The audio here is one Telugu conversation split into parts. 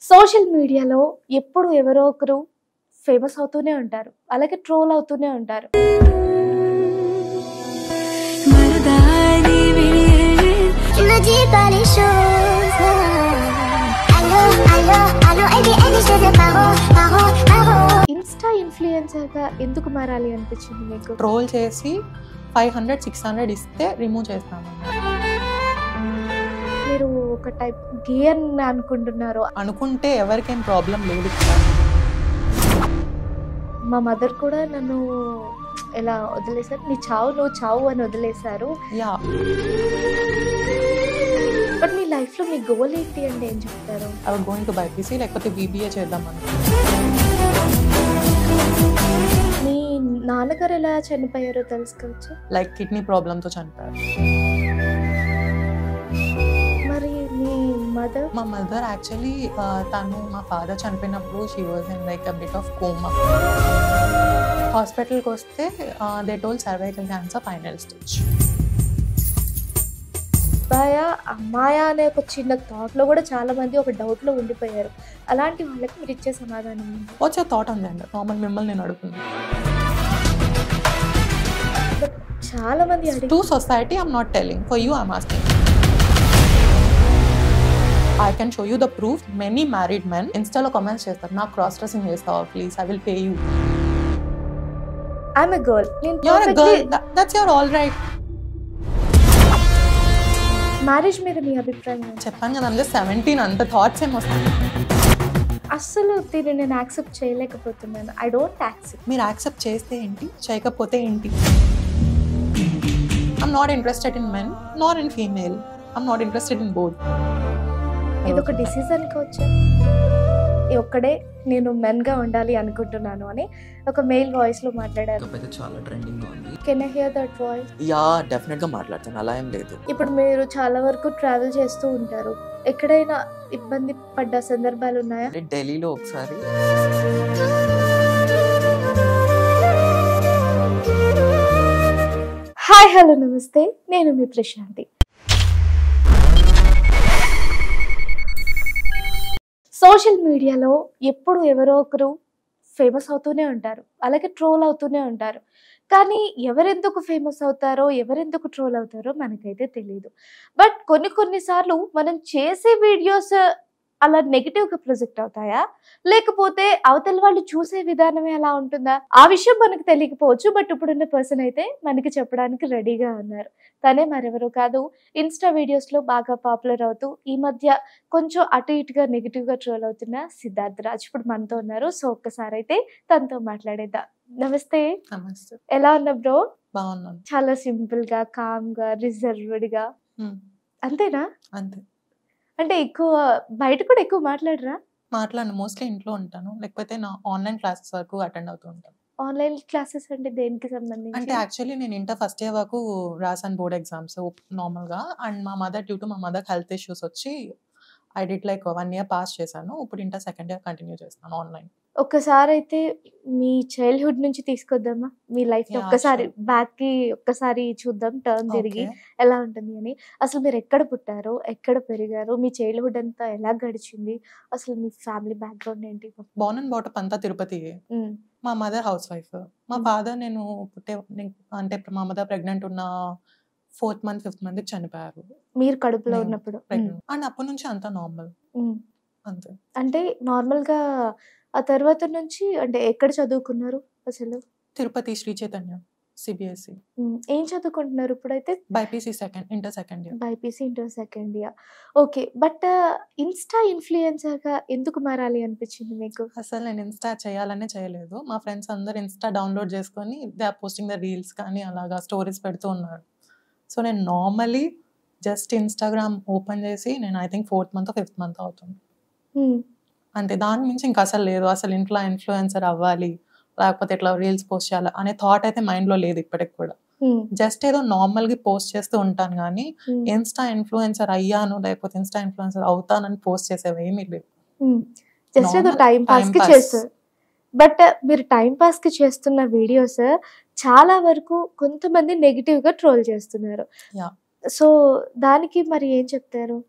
సోషల్ మీడియాలో ఎప్పుడు ఎవరో ఒకరు ఫేమస్ అవుతూనే ఉంటారు అలాగే ట్రోల్ అవుతూనే ఉంటారు మరదాని విడియే Je ne dis pas les choses. Allô, allô, allô, et bien, elle je veux paro, paro, paro. Insta influencer గా ఎందుకు మారాలి అనిపించింది మీకు ట్రోల్ చేసి ఫైవ్ హండ్రెడ్ సిక్స్ హండ్రెడ్ ఇస్తే రిమూవ్ చేస్తాను మీరు ఒక టైప్ గే అని అనుకుంటున్నారు అనుకుంటే ఎవరికేం ప్రాబ్లం లేదు మా మదర్ కూడా నన్ను ఎలా వదిలేశారు నీ చావు నువ్వు చావు అని వదిలేశారు యా బట్ మీ లైఫ్ లో మీ గోల్ ఏంటి అంటే ఏం చెప్తారు అవి గోయింగ్ టు బైపీసీ లేకపోతే బీబీఏ చేద్దామని మీ నాన్నగారు ఎలా చనిపోయారో తెలుసుకోవచ్చు లైక్ కిడ్నీ ప్రాబ్లంతో చనిపోయారు మరి మీ మదర్ మా మదర్ యాక్చువల్లీ తను మా ఫాదర్ చనిపోయినప్పుడు she was in like a bit of coma హాస్పిటల్కి వస్తే they told cervical cancer final stage అబ్బాయా అమ్మాయా అనే ఒక చిన్న థాట్ లో కూడా చాలా మంది ఒక డౌట్ లో ఉండిపోయారు అలాంటి వాళ్ళకి మీరు ఇచ్చే సమాధానం ఏంటి? వచ్చే థాట్ ఉంది అండి నార్మల్ మిమ్మల్ని నేను అడుగుతున్నాను బట్ చాలా మంది అడిగి to society I'm not telling for you I'm asking I can show you the proof many married men ఇన్స్టాలో కామెంట్స్ చేస్తారు నాకు క్రాస్ డ్రెస్సింగ్ చేస్తావా please I will pay you I'm a girl నేను you're girl that's your all right marriage మీద మీ అభిప్రాయం ఏంటి? చెప్పాను కదా అందులో సెవెంటీన్ అంత థాట్స్ ఏం వస్తాయి అస్సలు దీన్ని నేను యాక్సెప్ట్ చేయలేకపోతున్నాను ఐ డోంట్ యాక్సెప్ట్ మీరు యాక్సెప్ట్ చేస్తే ఏంటి చేయకపోతే ఏంటి I'm not interested in men not in female I'm not interested in both ఇది ఒక డిసిజన్కి వచ్చాను ఈ ఒక్కడే నేను మెన్ గా ఉండాలి అనుకుంటున్నాను అని ఒక మెయిల్ వాయిస్ లో మాట్లాడారు అయితే చాలా ట్రెండింగ్ లో ఉంది can I hear that voice yeah definite గా మాట్లాడతాను అలా ఏం లేదు ఇప్పుడు మీరు చాలా వరకు ట్రావెల్ చేస్తూ ఉంటారు ఎక్కడైనా ఇబ్బంది పడ్డ సందర్భాలు ఉన్నాయా అంటే ఢిల్లీలో ఒకసారి హాయ్ హలో నమస్తే నేను మీ ప్రశాంతి సోషల్ మీడియాలో ఎప్పుడు ఎవరో ఒకరు ఫేమస్ అవుతూనే ఉంటారు అలాగే ట్రోల్ అవుతూనే ఉంటారు కానీ ఎవరెందుకు ఫేమస్ అవుతారో ఎవరెందుకు ట్రోల్ అవుతారో మనకైతే తెలియదు బట్ కొన్ని కొన్నిసార్లు మనం చేసే వీడియోస్ అలా నెగిటివ్ గా ప్రొజెక్ట్ అవుతాయా లేకపోతే అవతల వాళ్ళు చూసే విధానమే అలా ఉంటుందా ఆ విషయం మనకు తెలియకపోవచ్చు బట్ ఇప్పుడున్న పర్సన్ అయితే మనకి చెప్పడానికి రెడీగా ఉన్నారు తనే మరెవరో కాదు ఇన్స్టా వీడియోస్ లో బాగా పాపులర్ అవుతూ ఈ మధ్య కొంచెం అటు ఇటుగా నెగిటివ్ గా ట్రోల్ అవుతున్న సిద్ధార్థ్ రాజ్ ఇప్పుడు మనతో ఉన్నారు సో ఒక్కసారి అయితే తనతో మాట్లాడేద్దాం నమస్తే నమస్తే ఎలా ఉన్నా బ్రో బాగున్నాను చాలా సింపుల్ గా కామ్ గా రిజర్వ్డ్ గా Hmm. అంతేనా అంతే అంటే ఎక్కువ బయట కూడా ఎక్కువ మాట్లాడరా మాట్లాడను మోస్ట్లీ ఇంట్లో ఉంటాను లేకపోతే నా ఆన్లైన్ క్లాసెస్ వరకు అటెండ్ అవుతూ ఉంటాను ఆన్లైన్ క్లాసెస్ అంటే దేనికి సంబంధించి అంటే యాక్చువల్లీ నేను ఇంటర్ ఫస్ట్ ఇయర్ వరకు రాసాను బోర్డ్ ఎగ్జామ్స్ నార్మల్గా అండ్ మా మదర్ డ్యూ టు మా మదర్ హెల్త్ ఇష్యూస్ వచ్చి I did like one year pass చేశాను ఇప్పుడు ఇంటర్ సెకండ్ ఇయర్ కంటిన్యూ చేస్తాను ఆన్లైన్ ఒక్కసారి అయితే మీ చైల్డ్హుడ్ నుంచి తీసుకొద్దామా మీ లైఫ్ Yeah, ఒక్కసారి sure. బ్యాక్ కి ఒక్కసారి చూద్దాం టర్న్ తిరిగి ఎలా ఉంటుంది అని అసలు మీరు ఎక్కడ పుట్టారు ఎక్కడ పెరిగారు మీ చైల్డ్హుడ్ అంతా ఎలా గడిచింది అసలు మీ ఫ్యామిలీ బ్యాక్గ్రౌండ్ ఏంటి బోర్న్ అండ్ బాటప్ అంతా తిరుపతి ఉమ్, మా మదర్ హౌస్ వైఫ్ మా Hmm. ఫాదర్ నేను పుట్టే నేను- అంటే మా మదర్ ప్రెగ్నెంట్ ఉన్న ఫోర్త్ మంత్ ఫిఫ్త్ మంత్ చనిపోయారు మీరు కడుపులో నేను ఉన్నప్పుడు ఉమ్, ప్రెగ్నెంట్ అండ్ అప్పటి నుంచి అంతా నార్మల్ ఉమ్. అంతే అంటే నార్మల్ గా ఆ తర్వాత నుంచి అంటే ఎక్కడ చదువుకున్నారు అసలు తిరుపతి శ్రీ చైతన్య సిబిఎస్ఈ ఉమ్, ఏం చదువుకుంటున్నారు ఇప్పుడైతే BiPC second inter second year BiPC inter second year okay but insta influencer గా ఎందుకు మారాలి అనిపించింది మీకు అసలు నేను ఇన్స్టా చేయాలనే చేయలేదు మా ఫ్రెండ్స్ అందరు ఇన్స్టా డౌన్లోడ్ చేసుకొని they are posting the reels కానీ అలాగా స్టోరీస్ పెడుతూ ఉన్నారు సో నేను నార్మలీ జస్ట్ ఇన్స్టాగ్రామ్ ఓపెన్ చేసి నేను I think fourth month fifth month అవుతుంది ఉమ్, అంతే దాని మించి ఇంకా అసలు లేదు అసలు ఇంట్లో ఇన్ఫ్లుయెన్సర్ అవ్వాలి లేకపోతే ఇట్లా రీల్స్ పోస్ట్ చేయాలి అనే థాట్ అయితే మైండ్లో లేదు ఇప్పటికి కూడా ఉమ్, జస్ట్ ఏదో నార్మల్గా పోస్ట్ చేస్తూ ఉంటాను కానీ ఉమ్, ఇన్స్టా ఇన్ఫ్లుయెన్సర్ అయ్యాను లేకపోతే ఇన్స్టా ఇన్ఫ్లుయెన్సర్ అవుతానని పోస్ట్ చేసేవి ఏమీ లేవు ఉమ్. జస్ట్ ఏదో Normal టైం పాస్ time కి pass. చేస్తారు బట్ మీరు టైం పాస్ కి చేస్తున్న వీడియోస్ చాలా వరకు కొంతమంది నెగిటివ్ గా ట్రోల్ చేస్తున్నారు Yeah. సో దానికి మరి ఏం చెప్తారు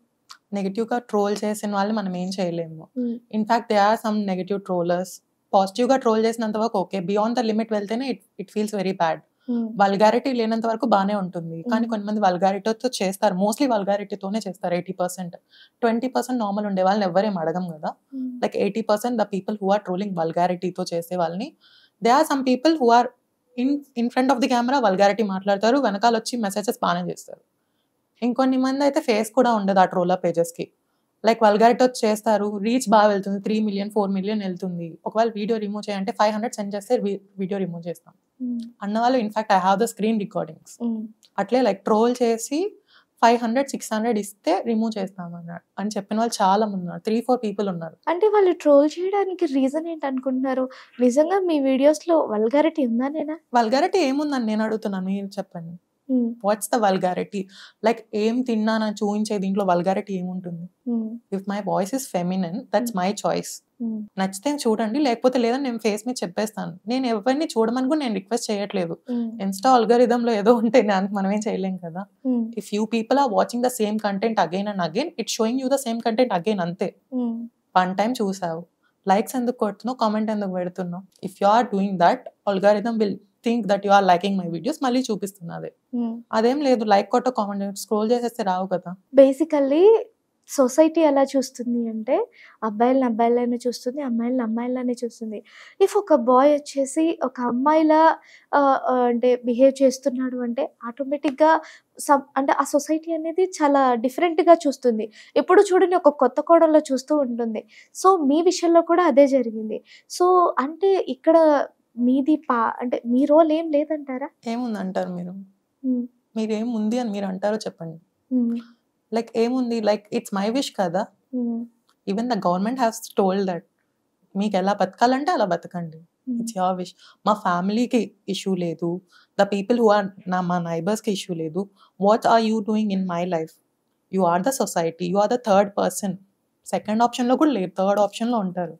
నెగిటివ్గా ట్రోల్ చేసిన వాళ్ళు మనం ఏం చేయలేము Hmm. In fact they are some negative trollers పాజిటివ్గా ట్రోల్ చేసినంత వరకు ఓకే బియాండ్ ద లిమిట్ వెళ్తేనే it it feels very bad vulgarity లేనంత వరకు బాగానే ఉంటుంది కానీ Mm. కొంతమంది వల్గారిటీతో చేస్తారు మోస్ట్లీ వల్గారిటీతోనే చేస్తారు eighty percent twenty percent normal ఉండే వాళ్ళని ఎవరేం అడగం కదా like eighty percent the people who are trolling వల్గారిటీతో చేసే వాళ్ళని they are some people who are in in front of the camera vulgarity మాట్లాడతారు వెనకాల వచ్చి మెసేజెస్ బాగానే చేస్తారు ఇంకొన్ని మంది అయితే ఫేస్ కూడా ఉండదు ఆ ట్రోలర్ పేజెస్కి లైక్ వల్గారిటీ వచ్చి చేస్తారు రీచ్ బాగా వెళ్తుంది త్రీ మిలియన్ ఫోర్ మిలియన్ వెళ్తుంది ఒకవేళ వీడియో రిమూవ్ చేయంటే ఫైవ్ హండ్రెడ్ సెండ్ చేస్తే వీడియో రిమూవ్ చేస్తాం అన్న వాళ్ళు in fact I have the screen recordings అట్లే లైక్ ట్రోల్ చేసి ఫైవ్ హండ్రెడ్ సిక్స్ హండ్రెడ్ ఇస్తే రిమూవ్ చేస్తామన్నాడు అని చెప్పిన వాళ్ళు చాలా మంది ఉన్నారు త్రీ ఫోర్ పీపుల్ ఉన్నారు అంటే వాళ్ళు ట్రోల్ చేయడానికి రీజన్ ఏంటి అనుకుంటున్నారు నిజంగా మీ వీడియోస్ లో వల్గారిటీ ఉందా నేనా వల్గారిటీ ఏముందని నేను అడుగుతున్నాను మీరు చెప్పండి వాట్స్ ద వల్గారిటీ లైక్ ఏం తిన్నానని చూపించే దీంట్లో వల్గారిటీ ఏముంటుంది if my voice is feminine that's my choice నచ్చితే చూడండి లేకపోతే లేదని నేను ఫేస్ మీద చెప్పేస్తాను నేను ఎవరిని చూడమని కూడా నేను రిక్వెస్ట్ చేయట్లేదు ఇన్స్టా algorithm లో ఏదో ఉంటే దానికి మనం ఏం చేయలేం కదా if you people are watching the same content again and again it showing you the same content again అంతే వన్ టైం చూసావు లైక్స్ ఎందుకు కొడుతున్నావు కామెంట్ ఎందుకు పెడుతున్నావు if you are doing that algorithm will think that you are liking my videos మళ్ళీ చూపిస్తున్నది అదేం లేదు లైక్ కొట్ట కామెంట్ స్క్రోల్ చేసేస్తే రావు కదా బేసికల్లీ సొసైటీ ఎలా చూస్తుంది అంటే అబ్బాయిలను అబ్బాయిలనే చూస్తుంది అమ్మాయిలను అమ్మాయిలనే చూస్తుంది ఇఫ్ ఒక బాయ్ వచ్చేసి ఒక అమ్మాయిలా ఆ, ఆ, అంటే బిహేవ్ చేస్తున్నాడు అంటే ఆటోమేటిక్గా సమ్ అంటే ఆ సొసైటీ అనేది చాలా డిఫరెంట్గా చూస్తుంది ఎప్పుడు చూడని ఒక కొత్త కోణంలో చూస్తూ ఉంటుంది సో మీ విషయంలో కూడా అదే జరిగింది సో అంటే ఇక్కడ మీది పా అంటే మీ రోల్ ఏం లేదంటారా ఏముంది అంటారు మీరు ఉమ్, మీరు ఏముంది అని మీరు అంటారో చెప్పండి ఉమ్, లైక్ ఏముంది లైక్ ఇట్స్ మై విష్ కదా um, even the government has told that మీకు ఎలా బతకాలంటే అలా బతకండి ఉమ్, ఇట్స్ యువర్ విష్ మా ఫ్యామిలీకి ఇష్యూ లేదు ద పీపుల్ హూ ఆర్ నా మా నైబర్స్కి ఇష్యూ లేదు what are you doing in my life you are the society you are the third person second ఆప్షన్లో కూడా లేదు థర్డ్ ఆప్షన్లో ఉంటారు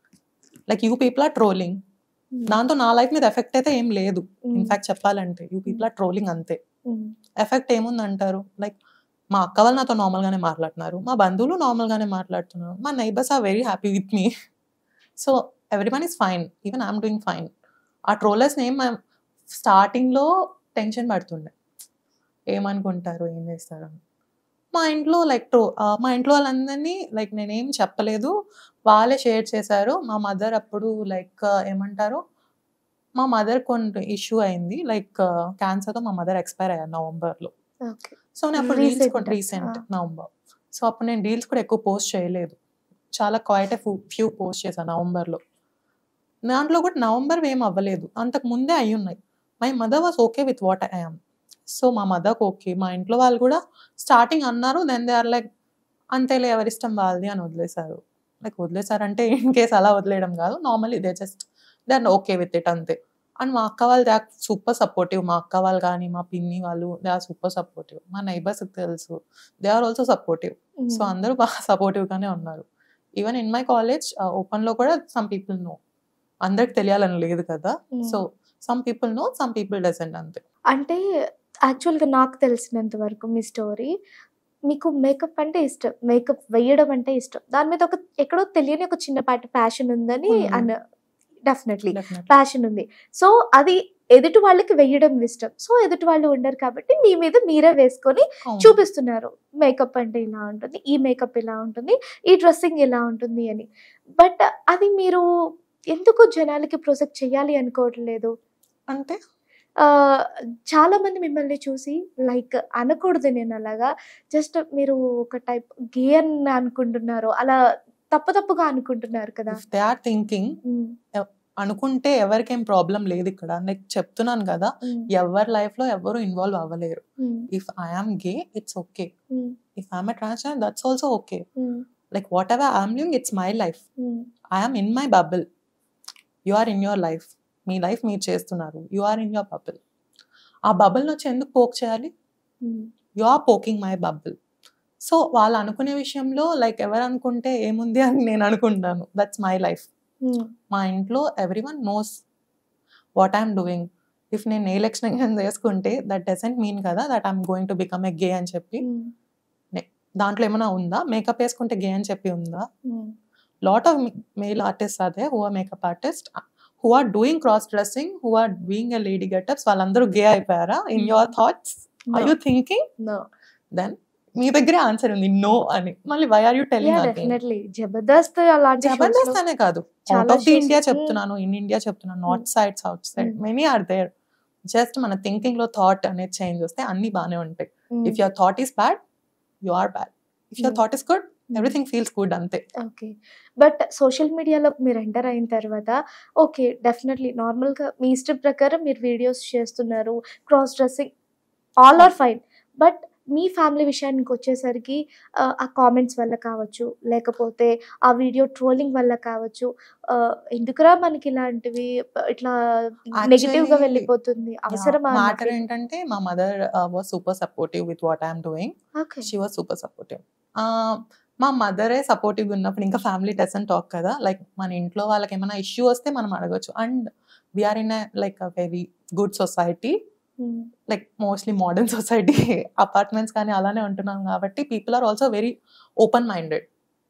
like you people are trolling um, దాంతో నా లైఫ్ మీద ఎఫెక్ట్ అయితే ఏం లేదు ఉమ్, ఇన్ఫాక్ట్ చెప్పాలంటే యూ పీపుల్ ఆర్ ట్రోలింగ్ అంతే ఉమ్, ఎఫెక్ట్ ఏముంది అంటారు లైక్ మా అక్క వాళ్ళు నాతో నార్మల్గానే మాట్లాడుతున్నారు మా బంధువులు నార్మల్గానే మాట్లాడుతున్నారు మా neighbours are very happy with me so everyone is fine even I'm doing fine ఆ ట్రోలర్స్ నేమ్ స్టార్టింగ్లో టెన్షన్ పడుతుండే ఏమనుకుంటారు ఏం చేస్తారు అని. మా ఇంట్లో లైక్ ట్రో ఆ, మా ఇంట్లో వాళ్ళందరినీ లైక్ నేనేం చెప్పలేదు వాళ్ళే షేర్ చేశారు మా మదర్ అప్పుడు లైక్ ఏమంటారు మా మదర్ కొన్ని ఇష్యూ అయింది లైక్ క్యాన్సర్తో మా మదర్ ఎక్స్పైర్ అయ్యారు నవంబర్లో ఓకే సో నేను అప్పుడు రీల్స్ Recent. కూడా రీసెంట్ ఆ. నవంబర్ సో అప్పుడు నేను రీల్స్ కూడా ఎక్కువ పోస్ట్ చేయలేదు చాలా క్వైట్ ఫ్యూ పోస్ట్ చేశాను నవంబర్లో దాంట్లో కూడా నవంబర్ ఏం అవ్వలేదు అంతకు ముందే అయి ఉన్నాయి my mother was okay with what I am so మా మదర్కి ఓకే మా ఇంట్లో వాళ్ళు కూడా స్టార్టింగ్ అన్నారు దెన్ దే ఆర్ లైక్ అంతేలే ఎవరిష్టం వాళ్ళది అని వదిలేశారు లైక్ వదిలేశారంటే ఇన్ కేస్ అలా వదిలేయడం కాదు normally they just they are okay with it అంతే అండ్ మా అక్క వాళ్ళు దే ఆర్ సూపర్ సపోర్టివ్ మా అక్క వాళ్ళు కానీ మా పిన్ని వాళ్ళు దే ఆర్ సూపర్ సపోర్టివ్ మా నైబర్స్ తెలుసు they are also supportive so అందరూ బాగా సపోర్టివ్ గానే ఉన్నారు even in my college open లో కూడా సమ్ పీపుల్ నో అందరికి తెలియాలని లేదు కదా so some people know some people doesn't అంతే అంటే యాక్చువల్గా నాకు తెలిసినంత వరకు మీ స్టోరీ మీకు మేకప్ అంటే ఇష్టం మేకప్ వేయడం అంటే ఇష్టం దాని మీద ఒక ఎక్కడో తెలియని ఒక చిన్నపాటి ప్యాషన్ ఉందని ఉంది. అన్న డెఫినెట్లీ Definitely. ప్యాషన్ ఉంది సో అది ఎదుటి వాళ్ళకి వేయడం ఇష్టం సో ఎదుటి వాళ్ళు ఉండరు కాబట్టి మీ మీద మీరే వేసుకొని అవును. చూపిస్తున్నారు మేకప్ అంటే ఇలా ఉంటుంది ఈ మేకప్ ఇలా ఉంటుంది ఈ డ్రెస్సింగ్ ఇలా ఉంటుంది అని బట్ అది మీరు ఎందుకు జనాలకి ప్రొజెక్ట్ చేయాలి అనుకోవట్లేదు అంటే ఆ, చాలా మంది మిమ్మల్ని చూసి లైక్ అనకూడదు నేను అలాగా జస్ట్ మీరు ఒక టైప్ గే అని అనుకుంటున్నారు అలా తప్పు తప్పుగా అనుకుంటున్నారు కదా if they are thinking um, అనుకుంటే ఎవరికేం ప్రాబ్లం లేదు ఇక్కడ లైక్ చెప్తున్నాను కదా ఉమ్, ఎవరి లైఫ్ లో ఎవరు ఇన్వాల్వ్ అవ్వలేరు um, if I'm gay it's okay um, if I'm transgender that's also okay um, like whatever I'm living it's my life um, I'm in my bubble you are in your life మీ లైఫ్ మీరు చేస్తున్నారు you are in your bubble ఆ బబుల్ నుంచి ఎందుకు పోక్ చేయాలి um, you are poking my bubble so వాళ్ళు అనుకునే విషయంలో లైక్ ఎవరు అనుకుంటే ఏముంది అని నేను అనుకుంటాను దట్స్ మై లైఫ్ ఉమ్, మా ఇంట్లో everyone knows what I'm doing if నేను నెయిల్ ఎక్స్టెన్షన్ చేసుకుంటే దట్ డజంట్ మీన్ కదా that I'm going to become a gay అని చెప్పి ఉమ్, దాంట్లో ఏమైనా ఉందా మేకప్ వేసుకుంటే గే అని చెప్పి ఉందా లాట్ ఆఫ్ మేల్ ఆర్టిస్ట్ అదే who are makeup artist who are doing cross dressing who are doing a lady getups వాళ్ళందరూ గే అయిపోయారా in your thoughts are you thinking no then మీ దగ్గరే ఆన్సర్ ఉంది నో అని మళ్ళీ why are you yeah telling definitely Jabardasth అలాంటి shows జబర్దస్త్ లో అనే కాదు చాలా out of the shows- India Mm. చెప్తున్నాను ఇన్ ఇండియా చెప్తున్నాను north side south side Mm. Many are there just మన థింకింగ్ లో థాట్ అనేది చేంజ్ వస్తే అన్ని బాగానే ఉంటాయి Mm. If your thought is bad you are bad if your Mm. Thought is good everything feels good అంతే ఓకే బట్ సోషల్ మీడియాలో మీరు ఎంటర్ అయిన తర్వాత ఓకే డెఫినెట్లీ నార్మల్గా మీ ఇష్టం ప్రకారం మీరు వీడియోస్ చేస్తున్నారు cross dressing all are fine but మీ ఫ్యామిలీ విషయానికి వచ్చేసరికి ఆ, ఆ కామెంట్స్ వల్ల కావచ్చు లేకపోతే ఆ వీడియో ట్రోలింగ్ వల్ల కావచ్చు ఆ, ఎందుకురా మనకి ఇలాంటివి ఇట్లా నెగిటివ్ గా Actually, వెళ్ళిపోతుంది అవసరమా మ్యాటర్ ఏంటంటే మా mother was super supportive with what I'm doing okay she was super supportive మా మదరే సపోర్టివ్ ఉన్నప్పుడు ఇంకా ఫ్యామిలీ డజన్ టాక్ కదా లైక్ మన ఇంట్లో వాళ్ళకి ఏమైనా ఇష్యూ వస్తే మనం అడగచ్చు and we are in like a very good society like mostly modern society apartments కానీ అలానే ఉంటున్నాం కాబట్టి people are also very open minded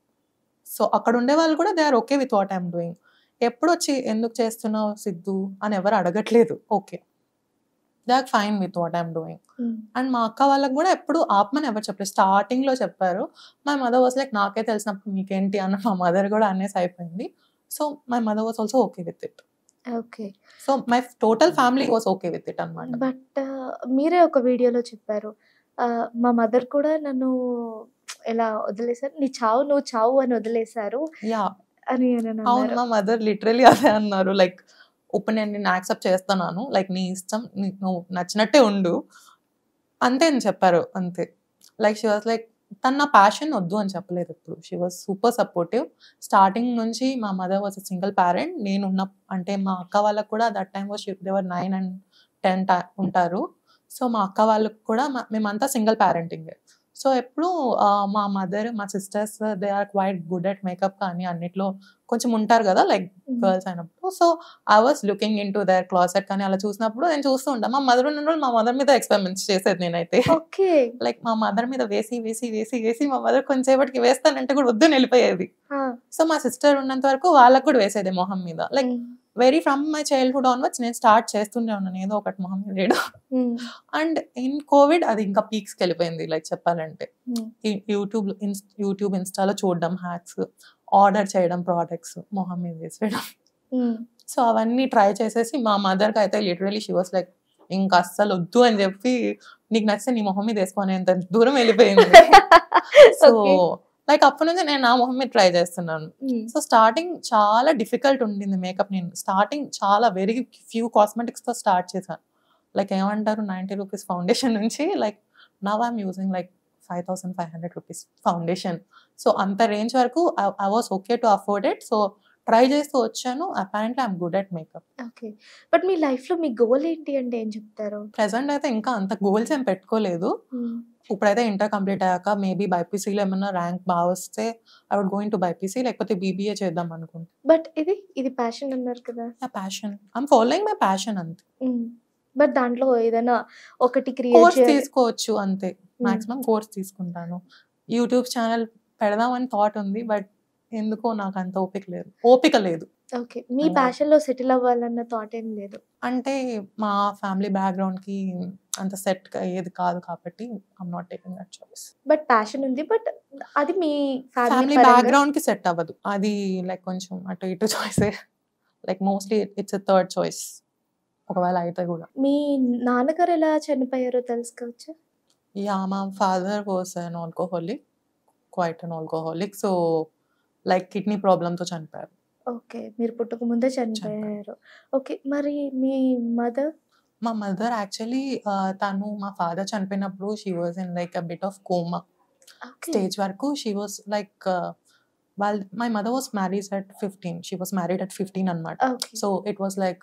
so అక్కడ ఉండే వాళ్ళు కూడా they are okay with what I'm doing ఎప్పుడు వచ్చి ఎందుకు చేస్తున్నావు సిద్ధు అని ఎవరు అడగట్లేదు okay they are fine with what I'm doing and మా అక్క వాళ్ళకి కూడా ఎప్పుడు ఆపమని ఎవరు చెప్పలేదు స్టార్టింగ్ లో చెప్పారు మై మదర్ వాస్ లైక్ నాకే తెలిసినప్పుడు మీకేంటి అన్న మా మదర్ కూడా అనేసి అయిపోయింది so my mother was also okay with it okay so my total family was okay with it అనమాట బట్ మీరే ఒక వీడియోలో చెప్పారు ఆ, మా మదర్ కూడా నన్ను ఎలా వదిలేశారు నీ చావు నువ్వు చావు అని వదిలేశారు యా అని అని అవును అన్నారు మా మదర్ లిటరలీ అదే అన్నారు లైక్ ఇప్పుడు నేను నిన్ను యాక్సెప్ట్ చేస్తున్నాను లైక్ నీ ఇష్టం నీ- నువ్వు నచ్చినట్టే ఉండు అంతే అని చెప్పారు అంతే లైక్ షీ వాజ్ లైక్ తన నా ప్యాషన్ వద్దు అని చెప్పలేదు ఇప్పుడు she was super supportive starting నుంచి మా mother was a single parent నేను ఉన్న అంటే మా అక్క వాళ్ళకు కూడా that time was they were nine and ten ఉంటారు సో మా అక్క వాళ్ళకు కూడా మా- మేమంతా సింగిల్ పేరెంటింగ్ సో ఎప్పుడు ఆ, మా మదర్ మా sisters they are quite good at makeup కానీ అన్నిట్లో కొంచెం ఉంటారు కదా లైక్ గర్ల్స్ అయినప్పుడు so I was looking into their closet కానీ అలా చూసినప్పుడు నేను చూస్తూ ఉంటాను మా మదర్ ఉన్న రోజులు మా మదర్ మీద ఎక్స్పెరిమెంట్స్ చేసేది నేనైతే ఓకే లైక్ మా మదర్ మీద వేసి వేసి వేసి వేసి మా మదర్ కొంచెంసేపటికి వేస్తానంటే కూడా వద్దు వెళ్ళిపోయేది సో మా సిస్టర్ ఉన్నంత వరకు వాళ్ళకు కూడా వేసేది మొహం మీద like very from my childhood onwards నేను స్టార్ట్ చేస్తూనే ఉన్నాను ఏదో ఒకటి మొహం మీద వేయడం అండ్ ఇన్ కోవిడ్ అది ఇంకా పీక్స్కి వెళ్ళిపోయింది లైక్ చెప్పాలంటే ఈ యూట్యూబ్ ఇన్స్ యూట్యూబ్ ఇన్స్టాలో చూడడం హ్యాక్స్ ఆర్డర్ చేయడం ప్రోడక్ట్స్ మొహం మీద వేసేయడం సో అవన్నీ ట్రై చేసేసి మా మదర్కి అయితే లిటరలీ షీ వాస్ లైక్ ఇంకా అస్సలు వద్దు అని చెప్పి నీకు నచ్చితే నీ మొహం మీద వేసుకునేంత దూరం వెళ్ళిపోయింది సో లైక్ అప్పటి నుంచి నేను నా మొహం మీద ట్రై చేస్తున్నాను సో స్టార్టింగ్ చాలా డిఫికల్ట్ ఉండింది మేకప్ నేను స్టార్టింగ్ చాలా వెరీ ఫ్యూ కాస్మెటిక్స్తో స్టార్ట్ చేశాను లైక్ ఏమంటారు నైంటీ రూపీస్ ఫౌండేషన్ నుంచి like now I'm using like five thousand five hundred rupees foundation so అంత రేంజ్ వరకు I was okay to afford it so try చేస్తూ వచ్చాను apparently I'm good at makeup okay but మీ లైఫ్ లో మీ గోల్ ఏంటి అంటే ఏం చెప్తారు ప్రెసెంట్ అయితే ఇంకా అంత గోల్స్ ఏం పెట్టుకోలేదు ఇప్పుడైతే ఇంటర్ కంప్లీట్ అయ్యాక మేబీ బైపీసీలో ఏమన్నా ర్యాంక్ బాగా వస్తే I would going to BiPC లేకపోతే బీబీఏ చేద్దాం అనుకుంటా బట్ ఇది ఇది ప్యాషన్ అన్నారు కదా నా passion I'm following my passion అంతే బట్ దాంట్లో ఏదైనా ఒకటి కోర్స్ క్రియేట్ తీసుకోవచ్చు అంతే మాక్సిమం కోర్స్ తీసుకుంటాను యూట్యూబ్ ఛానల్ పెడదామని థాట్ ఉంది బట్ ఎందుకో నాకు అంత ఓపిక లేదు ఓపిక లేదు ఓకే మీ అలా. ప్యాషన్ లో సెటిల్ అవ్వాలన్న థాట్ ఏం లేదు అంటే మా ఫ్యామిలీ బ్యాక్గ్రౌండ్ కి అంత సెట్ ఏది కాదు కాబట్టి I'm not taking that choice but passion ఉంది బట్ అది మీ ఫ్యామిలీ ఫ్యామిలీ బ్యాక్గ్రౌండ్ కి సెట్ అవ్వదు అది లైక్ కొంచెం అటు ఇటు choice like mostly it's third choice ఒకవేళ అయితే కూడా మీ నాన్నగారు ఎలా చనిపోయారో తెలుసుకోవచ్చా యా మా father was an alcoholic quite an alcoholic so like kidney ప్రాబ్లంతో చనిపోయారు ఓకే మీరు పుట్టక ముందే చనిపోయారు ఓకే మరి మీ మదర్ మా మదర్ యాక్చువల్లీ తను మా ఫాదర్ చనిపోయినప్పుడు she was in like a bit of coma stage వరకు షీ వాజ్ లైక్ వాళ్ళ my mother was married at fifteen she was married at fifteen అనమాట okay so it was like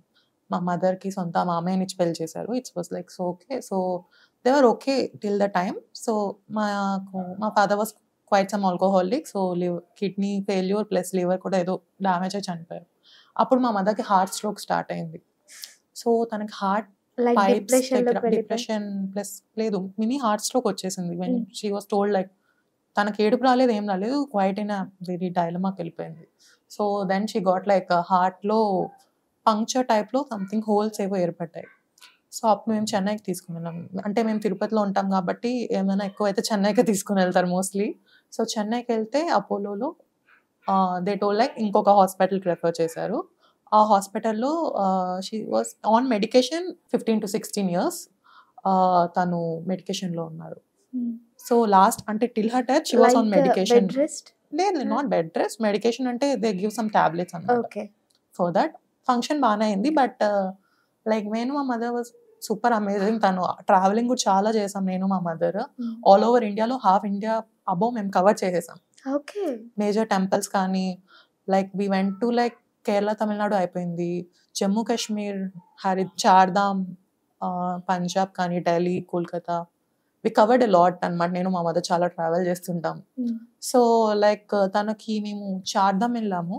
మా మదర్కి సొంత మామయ్యని ఇచ్చి పెళ్లి చేశారు it's was like so okay so they were okay till the time so మాకు మా father was quite some alcoholic so live kidney failure plus liver కూడా ఏదో డ్యామేజ్ అయి చనిపోయారు అప్పుడు మా మదర్కి హార్ట్ స్ట్రోక్ స్టార్ట్ అయింది సో తనకి హార్ట్ లైక్ పైప్స్ డిప్రెషన్ లో డిప్రెషన్ ప్లస్ లేదు మినీ హార్ట్ స్ట్రోక్ వచ్చేసింది when Mm. She was told like తనకి ఏడుపు రాలేదు ఏం రాలేదు క్వైట్ అయిన వెరీ డైలమాకి వెళ్ళిపోయింది so then she got like హార్ట్లో పంక్చర్ టైప్లో సంథింగ్ హోల్స్ ఏవో ఏర్పడ్డాయి సో అప్పుడు మేము చెన్నైకి తీసుకుని వెళ్ళాం అంటే మేము తిరుపతిలో ఉంటాం కాబట్టి ఏమైనా ఎక్కువ అయితే చెన్నైకి తీసుకుని వెళ్తారు మోస్ట్లీ సో చెన్నైకి వెళ్తే అపోలోలో దే టోల్ లైక్ ఇంకొక హాస్పిటల్కి రెఫర్ చేశారు ఆ హాస్పిటల్లో she was on medication fifteen to sixteen years తను మెడికేషన్లో ఉన్నారు సో లాస్ట్ అంటే till her touch she was on medication bed rest లేదు నాట్ బెడ్ రెస్ట్ మెడికేషన్ అంటే దే గివ్ సమ్ టాబ్లెట్స్ అన్నమాట ఓకే ఫర్ దట్ ఫంక్షన్ బాగానే అయింది బట్ లైక్ నేను మా మదర్ వాజ్ సూపర్ అమేజింగ్ తను ట్రావెలింగ్ కూడా చాలా చేసాం నేను మా మదర్ ఆల్ ఓవర్ ఇండియాలో హాఫ్ ఇండియా అబౌవ్ మేము కవర్ చేసేసాం ఓకే మేజర్ టెంపుల్స్ కానీ like we went to like Kerala Tamil Nadu అయిపోయింది జమ్మూ కాశ్మీర్ హరి చార్ధామ్ ఆ, పంజాబ్ కానీ Delhi Kolkata we covered lot అన్నమాట నేను మా మదర్ చాలా ట్రావెల్ చేస్తుంటాం సో లైక్ తనకి మేము చార్ధామ్ వెళ్ళాము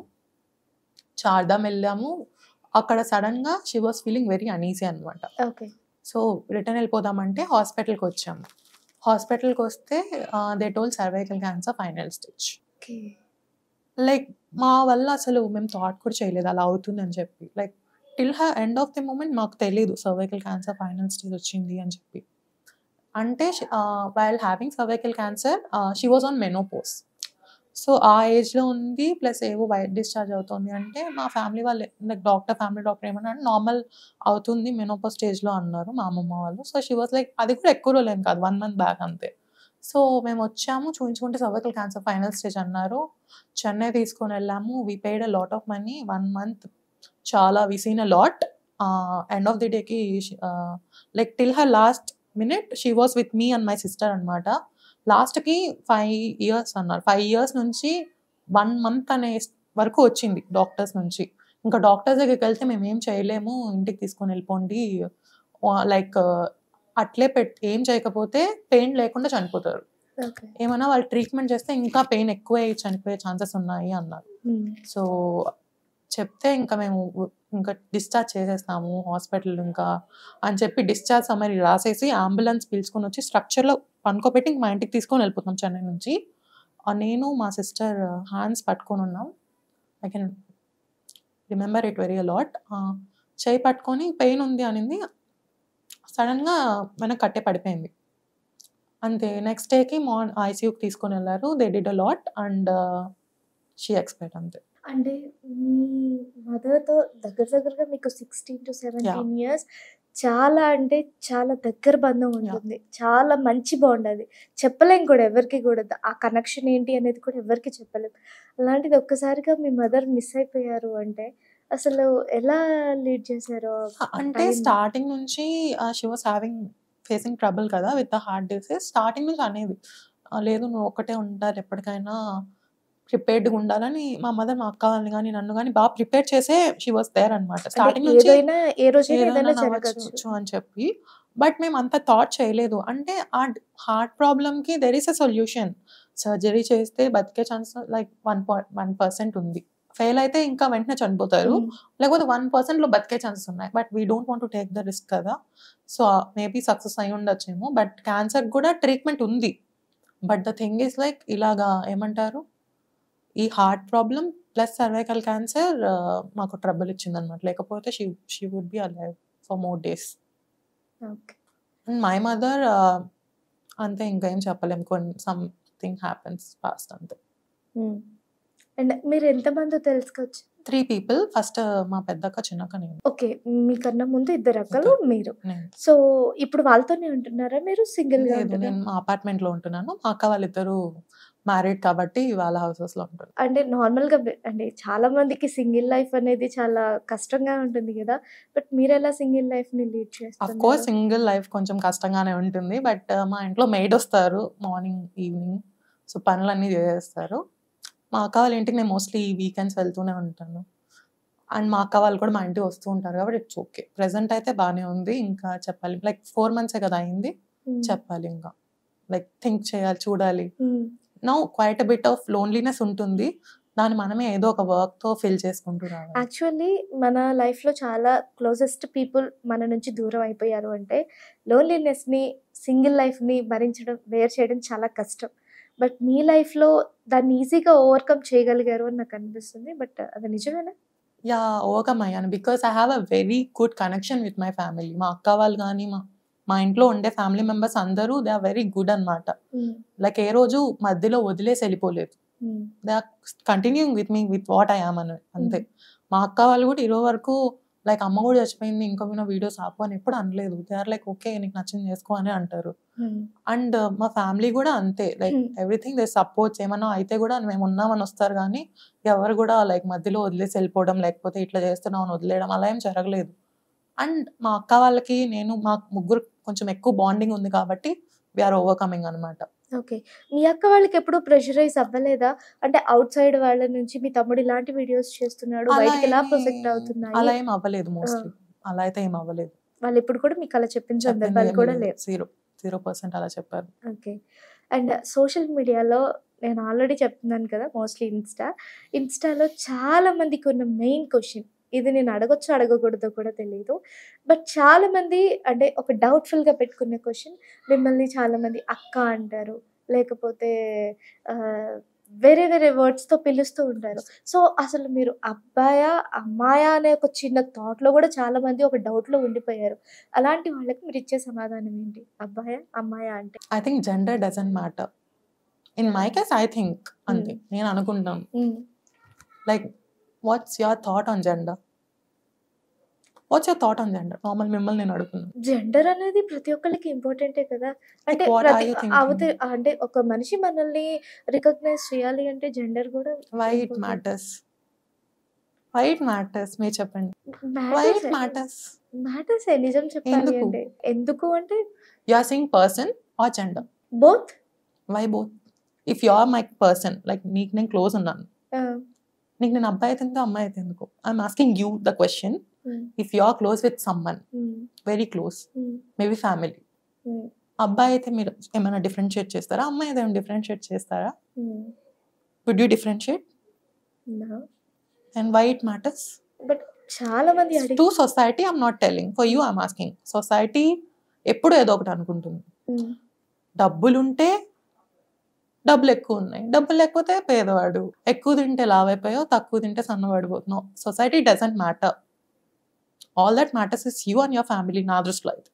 చార్ధామ్ వెళ్ళాము అక్కడ సడన్ గా she was feeling very uneasy అనమాట ఓకే సో రిటర్న్ వెళ్ళిపోదామంటే హాస్పిటల్కి వచ్చాము హాస్పిటల్కి వస్తే they told cervical cancer final stage okay like మా వల్ల అసలు మేము థాట్ కూడా చేయలేదు అలా అవుతుంది అని చెప్పి like till the end of the moment మాకు తెలియదు సర్వైకల్ క్యాన్సర్ ఫైనల్ స్టేజ్ వచ్చింది అని చెప్పి అంటే while having cervical cancer she was on menopause so ఆ ఏజ్లో ఉంది ప్లస్ ఏవో వైట్ డిశ్చార్జ్ అవుతుంది అంటే మా ఫ్యామిలీ వాళ్ళు లైక్ డాక్టర్ ఫ్యామిలీ డాక్టర్ ఏమన్నా నార్మల్ అవుతుంది మెనోపోస్ స్టేజ్లో అన్నారు మా అమ్మమ్మ వాళ్ళు సో షీ వాజ్ లైక్ అది కూడా ఎక్కువ రోజులు ఏం కాదు వన్ మంత్ బ్యాక్ అంతే సో మేము వచ్చాము చూపించుకుంటే సర్వైకల్ క్యాన్సర్ ఫైనల్ స్టేజ్ అన్నారు చెన్నై తీసుకొని వెళ్ళాము we paid a lot of money one month చాలా we seen a lot end of the డేకి like till her last minute she was with me and my sister అనమాట లాస్ట్కి ఫైవ్ ఇయర్స్ అన్నారు ఫైవ్ ఇయర్స్ నుంచి వన్ మంత్ అనే వరకు వచ్చింది డాక్టర్స్ నుంచి ఇంకా డాక్టర్స్ దగ్గరికి వెళ్తే మేము ఏం చేయలేము ఇంటికి తీసుకొని వెళ్ళిపోండి లైక్ అట్లే పెట్ ఏం చేయకపోతే పెయిన్ లేకుండా చనిపోతారు ఓకే ఏమైనా వాళ్ళు ట్రీట్మెంట్ చేస్తే ఇంకా పెయిన్ ఎక్కువ అయ్యి చనిపోయే ఛాన్సెస్ ఉన్నాయి అన్నారు సో చెప్తే ఇంకా మేము ఇంకా డిశ్చార్జ్ చేసేస్తాము హాస్పిటల్ ఇంకా అని చెప్పి డిశ్చార్జ్ సమరీ రాసేసి అంబులెన్స్ పిలుచుకొని వచ్చి స్ట్రక్చర్లో పనుకోబెట్టి ఇంక మా ఇంటికి తీసుకొని వెళ్ళిపోతాం చెన్నై నుంచి ఆ నేను మా సిస్టర్ హ్యాండ్స్ పట్టుకొని ఉన్నాం I can remember it very lot చేయి పట్టుకొని పెయిన్ ఉంది అనింది సడన్గా వెనక్కి కట్టే పడిపోయింది అంతే నెక్స్ట్ డేకి మార్న్ ఐసీయూకి తీసుకొని వెళ్ళారు they did a lot and she expired అంతే అంటే మీ మదర్తో దగ్గర దగ్గరగా మీకు సిక్స్టీన్ టు సెవెంటీన్ ఇయర్స్ చాలా అంటే చాలా దగ్గర బంధం ఉంటుంది చాలా మంచి బాండ్ అది చెప్పలేం కూడా ఎవరికి కూడా ఆ కనెక్షన్ ఏంటి అనేది కూడా ఎవరికి చెప్పలేం అలాంటిది ఒక్కసారిగా మీ మదర్ మిస్ అయిపోయారు అంటే అసలు ఎలా లీడ్ చేశారో ఆ అంటే time? స్టార్టింగ్ నుంచి she was having facing trouble కదా with the heart disease starting నుంచి అనేది "ఆ, లేదు నువ్వు ఒక్కటే ఉండాలి ఎప్పటికైనా ప్రిపేర్డ్గా ఉండాలని మా మదర్ మా అక్క వాళ్ళని కానీ నన్ను కానీ బాగా ప్రిపేర్ చేసే షీ వాస్ దేర్ అనమాట అంటే స్టార్టింగ్ నుంచి ఏదైనా ఏ రోజైనా ఏదైనా ఏదైనా నవ్వచ్చు జరగచ్చు అని చెప్పి బట్ మేము అంత థాట్ చేయలేదు అంటే ఆ హార్ట్ ప్రాబ్లమ్కి there is a solution surgery చేస్తే బతికే chance like one point one percent ఉంది ఫెయిల్ అయితే ఇంకా వెంటనే చనిపోతారు లేకపోతే వన్ పర్సెంట్లో బతికే ఛాన్సెస్ ఉన్నాయి but we don't want to take the risk కదా సో మేబీ సక్సెస్ అయి ఉండొచ్చేమో బట్ క్యాన్సర్ కూడా ట్రీట్మెంట్ ఉంది but the thing is like ఇలాగా ఏమంటారు ఈ heart problem plus cervical cancer మాకు ట్రబుల్ ఇచ్చింది అనమాట లేకపోతే she she would be alive for more days okay my mother అంతే ఇంకా ఏం చెప్పలేం కొన్ని సంథింగ్ హ్యాపెన్స్ ఫాస్ట్ అంతే అండ్ మీరు ఎంతమంది తెలుసుకోవచ్చు త్రీ పీపుల్ ఫస్ట్ మా పెద్దక్క చిన్నక్క నేను ఓకే మీకన్నా ముందు ఇద్దరు అక్కలు మీరు నేను సో ఇప్పుడు వాళ్ళతోనే ఉంటున్నారా మీరు సింగిల్ గా లేదు ఉంటున్నారా నేను మా అపార్ట్మెంట్ లో ఉంటున్నాను మా అక్క వాళ్ళిద్దరు మ్యారీడ్ కాబట్టి వాళ్ళ హౌసెస్ లో ఉంటున్నారు అంటే నార్మల్ గా బె- అంటే చాలా మందికి సింగిల్ లైఫ్ అనేది చాలా కష్టంగా ఉంటుంది కదా బట్ మీరు ఎలా సింగిల్ లైఫ్ ని లీడ్ అఫ్ కోర్స్ చేస్తున్నారు సింగిల్ లైఫ్ కొంచెం కష్టంగానే ఉంటుంది బట్ మా ఇంట్లో మెయిడ్ వస్తారు మార్నింగ్ ఈవినింగ్ సో పనులన్నీ చేసేస్తారు మా అక్క వాళ్ళ ఇంటికి నేను మోస్ట్లీ వీకెండ్స్ వెళ్తూనే ఉంటాను అండ్ మా అక్క వాళ్ళు కూడా మా ఇంటికి వస్తూ ఉంటారు కాబట్టి ఇట్స్ ఓకే ప్రెసెంట్ అయితే బాగానే ఉంది ఇంకా చెప్పాలి లైక్ ఫోర్ మంత్సే కదా అయింది చెప్పాలి ఇంకా లైక్ థింక్ చేయాలి చూడాలి no quite a bit of loneliness ఉంటుంది దాన్ని మనమే ఏదో ఒక వర్క్ తో ఫిల్ చేసుకుంటూ రావాలి యాక్చువల్లీ మన లైఫ్ లో చాలా క్లోజెస్ట్ పీపుల్ మన నుంచి దూరం అయిపోయారు అంటే లోన్లీనెస్ ని సింగిల్ లైఫ్ ని భరించడం వేర్ చేయడం చాలా కష్టం బట్ మీ లైఫ్లో దాన్ని ఈజీగా ఓవర్కమ్ చేయగలిగారు అని నాకు అనిపిస్తుంది బట్ అది నిజమేనా యా ఓవర్కమ్ అయ్యాను because I have a very good connection with my family మా అక్క వాళ్ళు కానీ మా మా ఇంట్లో ఉండే ఫ్యామిలీ మెంబర్స్ అందరూ దే ఆర్ వెరీ గుడ్ అనమాట లైక్ ఏ రోజు మధ్యలో వదిలేసి వెళ్ళిపోలేదు they are continuing with me with what I am అని అంతే మా అక్క వాళ్ళు కూడా ఈరోజు వరకు లైక్ అమ్మ కూడా చచ్చిపోయింది ఇంకా విన వీడియోస్ ఆపు అని ఎప్పుడు అనలేదు దే ఆర్ లైక్ ఓకే నీకు నచ్చింది చేసుకో అని అంటారు అండ్ మా ఫ్యామిలీ కూడా అంతే like Hmm. Everything they supports ఏమన్నా అయితే కూడా మేము ఉన్నామని వస్తారు కానీ ఎవరు కూడా లైక్ మధ్యలో వదిలేసి వెళ్ళిపోవడం లేకపోతే ఇట్లా చేస్తున్నాం అని వదిలేయడం అలా ఏం జరగలేదు అండ్ మా అక్క వాళ్ళకి నేను మా ముగ్గురు కొంచెం ఎక్కువ బాండింగ్ ఉంది కాబట్టి వీఆర్ ఓవర్కమింగ్ అనమాట ఓకే మీ అక్క వాళ్ళకి ఎప్పుడు ప్రెషరైజ్ అవ్వలేదా అంటే అవుట్ సైడ్ వాళ్ళ నుంచి మీ తమ్ముడు ఇలాంటి వీడియోస్ చేస్తున్నాడు అలా బయటికి ఎలా ఏమీ- ప్రొజెక్ట్ అలా అవుతున్నాయి ఏం అవ్వలేదు మోస్ట్లీ అలా అయితే ఏం అవ్వలేదు వాళ్ళు ఎప్పుడు కూడా మీకు అలా చెప్పిన సందర్భాలు కూడా లేవు జీరో జీరో పర్సెంట్ అలా చెప్పారు ఓకే అండ్ సోషల్ మీడియాలో నేను ఆల్రెడీ చెప్తున్నాను కదా మోస్ట్లీ ఇన్స్టా ఇన్స్టాలో చాలా మందికి ఉన్న మెయిన్ క్వశ్చన్ ఇది నేను అడగొచ్చు అడగకూడదో కూడా తెలియదు బట్ చాలా మంది అంటే ఒక డౌట్ఫుల్ గా పెట్టుకునే క్వశ్చన్ మిమ్మల్ని చాలా మంది అక్క అంటారు లేకపోతే ఆ, వేరే వేరే words తో పిలుస్తూ ఉంటారు సో అసలు మీరు అబ్బాయా అమ్మాయా అనే ఒక చిన్న thought లో కూడా చాలా మంది ఒక doubt లో ఉండిపోయారు అలాంటి వాళ్ళకి మీరు ఇచ్చే సమాధానం ఏంటి అబ్బాయా అమ్మాయా అంటే I think gender doesn't matter in my case I think అంతే నేను అనుకుంటాను um. Like what's your thought on gender what's your thought on gender normal మిమ్మల్ని నేను అడుగుతున్నాను జెండర్ అనేది ప్రతి ఒక్కరికి ఇంపార్టెంటే కదా అంటే what are ప్రతి you thinking? అవతే అంటే ఒక మనిషి మనల్ని రికగ్నైజ్ చేయాలి అంటే జెండర్ కూడా why it matters why it matters మీరు చెప్పండి వై ఇట్ మ్యాటర్స్ మ్యాటర్స్ నిజం చెప్పాలి ఎందుకు? అంటే ఎందుకు అంటే you are single person or gender both why both if you are my person like నీకు నేను క్లోజ్ ఉన్నాను నీకు నేను అబ్బాయి అయితే ఎందుకు అమ్మాయి అయితే ఎందుకు I'm asking you the question if you are close with someone very close maybe family అబ్బాయి అయితే మీరు ఏమైనా డిఫరెన్షియేట్ చేస్తారా అమ్మాయి అయితే ఏమైనా డిఫరెన్షియేట్ చేస్తారా would you differentiate and why it matters but చాలా మంది అడిగి to society I'm not telling for you I'm asking society ఎప్పుడు ఏదో ఒకటి అనుకుంటుంది ఉమ్, డబ్బులుంటే డబ్బులు ఎక్కువ ఉన్నాయి డబ్బులు లేకపోతే పేదవాడు ఎక్కువ తింటే లావైపోయావు తక్కువ తింటే సన్నబడిపోతున్నావు society doesn't matter all that matters is you and your family నా దృష్టిలో అయితే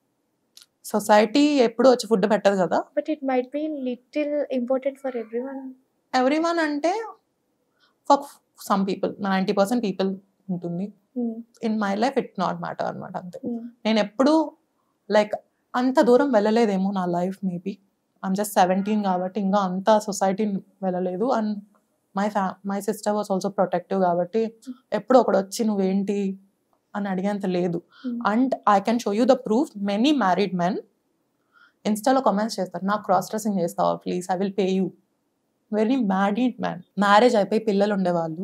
సొసైటీ ఎప్పుడు వచ్చి ఫుడ్ పెట్టదు కదా but it might be little important for everyone everyone అంటే for some people ninety percent people ఉంటుంది in my life it not matter అనమాట అంతే నేను ఎప్పుడు లైక్ అంత దూరం వెళ్ళలేదేమో నా life maybe I'm just seventeen కాబట్టి ఇంకా అంత సొసైటీ వెళ్ళలేదు అండ్ మై ఫ్యా my sister was also protective కాబట్టి ఎప్పుడు ఒకడు వచ్చి నువ్వేంటి అని అడిగేంత లేదు and I can show you the proof many married men ఇన్స్టాలో కామెంట్స్ చేస్తారు నాకు క్రాస్ డ్రెస్సింగ్ చేస్తావా please I will pay you very married man marriage అయిపోయి పిల్లలు ఉండేవాళ్ళు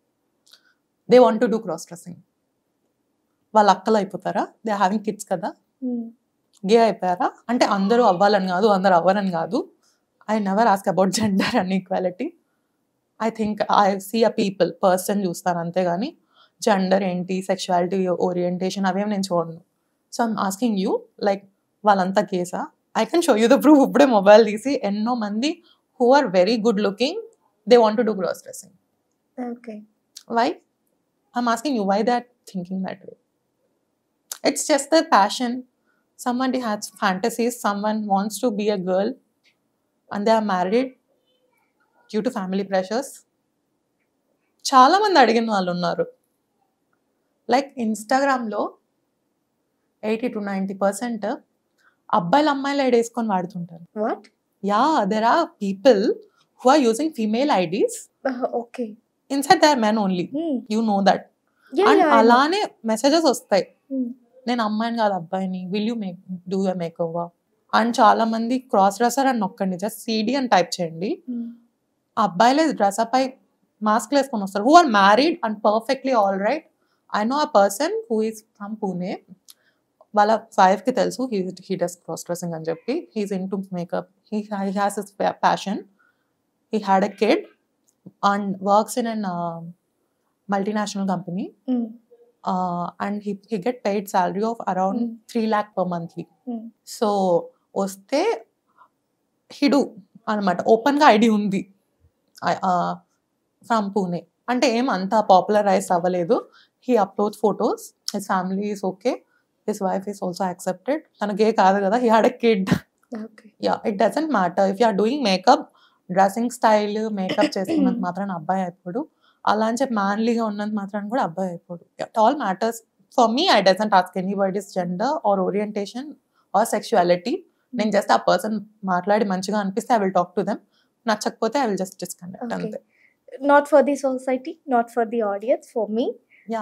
they want to do cross dressing వాళ్ళ అక్కలు అయిపోతారా దే హ్యావింగ్ కిడ్స్ కదా గే అయిపోయారా అంటే అందరూ అవ్వాలని కాదు అందరూ అవ్వాలని కాదు I never ask about gender and equality I think I see a people person చూస్తాను అంతేగాని జెండర్ ఏంటి సెక్షువాలిటీ ఓరియంటేషన్ అవేం నేను చూడను so I'm asking you like వాళ్ళంతా కేసా I can show you the proof ఇప్పుడే మొబైల్ తీసి ఎన్నో మంది who are very good looking they want to do cross dressing okay why i'm asking you why they're thinking that way it's just their passion somebody has fantasies someone wants to be a girl and they are married due to family pressures చాలా మంది అడిగిన వాళ్ళు ఉన్నారు లైక్ ఇన్స్టాగ్రామ్లో ఎయిటీ టు నైంటీ పర్సెంట్ అబ్బాయిలు అమ్మాయిలు ఐడి వేసుకొని వాడుతుంటారు what yeah there are people who are using female IDs okay inside there men only you know that and అలానే మెసేజెస్ వస్తాయి నేను అమ్మాయిని కాదు అబ్బాయిని will you make do you make over and చాలా మంది క్రాస్ డ్రెస్సర్ అని నొక్కండి జస్ట్ సిడి అని టైప్ చేయండి ఆ అబ్బాయిలే డ్రెస్ అప్ అయి మాస్క్ వేసుకొని వస్తారు who are married and perfectly all right I know a person who is from Pune వాళ్ళ వైఫ్కి తెలుసు he he does cross dressing అని చెప్పి he's into makeup he he has his passion he had a kid and works in an multinational company uh, and he, he get paid salary of around Mm. 3 lakh per monthly Mm. so వస్తే he do అనమాట ఓపెన్గా ఐడి ఉంది ఫ్రమ్ పూణే అంటే ఏం అంత పాపులరైజ్ అవ్వలేదు he upload photos his family is okay his wife is also accepted తన గే కాదు కదా he had a kid okay yeah it doesn't matter if you are doing makeup dressing style makeup చేసుకున్నంత మాత్రాన అబ్బాయి అయిపోడు అలా అని చెప్పి మ్యాన్లీగా ఉన్నంత మాత్రాన కూడా అబ్బాయి అయిపోడు it all matters for me I doesn't ask any word is gender or orientation or sexuality నేను జస్ట్ ఆ పర్సన్ మాట్లాడి మంచిగా అనిపిస్తే I will talk to them నచ్చకపోతే I will just disconnect Okay. అంతే not for the society not for the audience for me yeah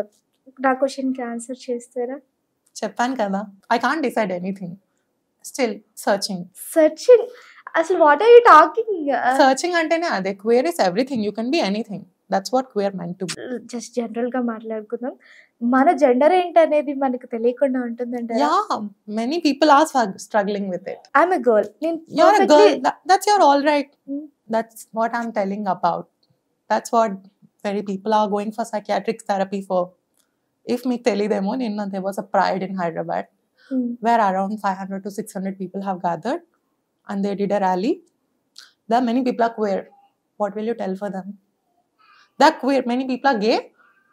నా క్వశ్చన్కి ఆన్సర్ చేస్తారా చెప్పాను కదా I can't decide anything still searching searching అసలు what are you talking searching అంటేనే అదే queer is everything you can be anything that's what queer meant to just general గా మాట్లాడుకుందాం మన జెండర్ ఏంటి అనేది మనకు తెలియకుండా ఉంటుందంటే Yeah, many people are strug- struggling with it. I'm a girl నేను You're a perfectly- girl. That, that's your all right. Mm. That's what I'm telling about. That's what very people are going for psychiatric therapy for. If me telidemo, ninna there was a pride in Hyderabad Hmm. where around 500 to 600 people have gathered and they did a rally. There are many people are queer. What will you tell for them? They're queer. Many people are gay,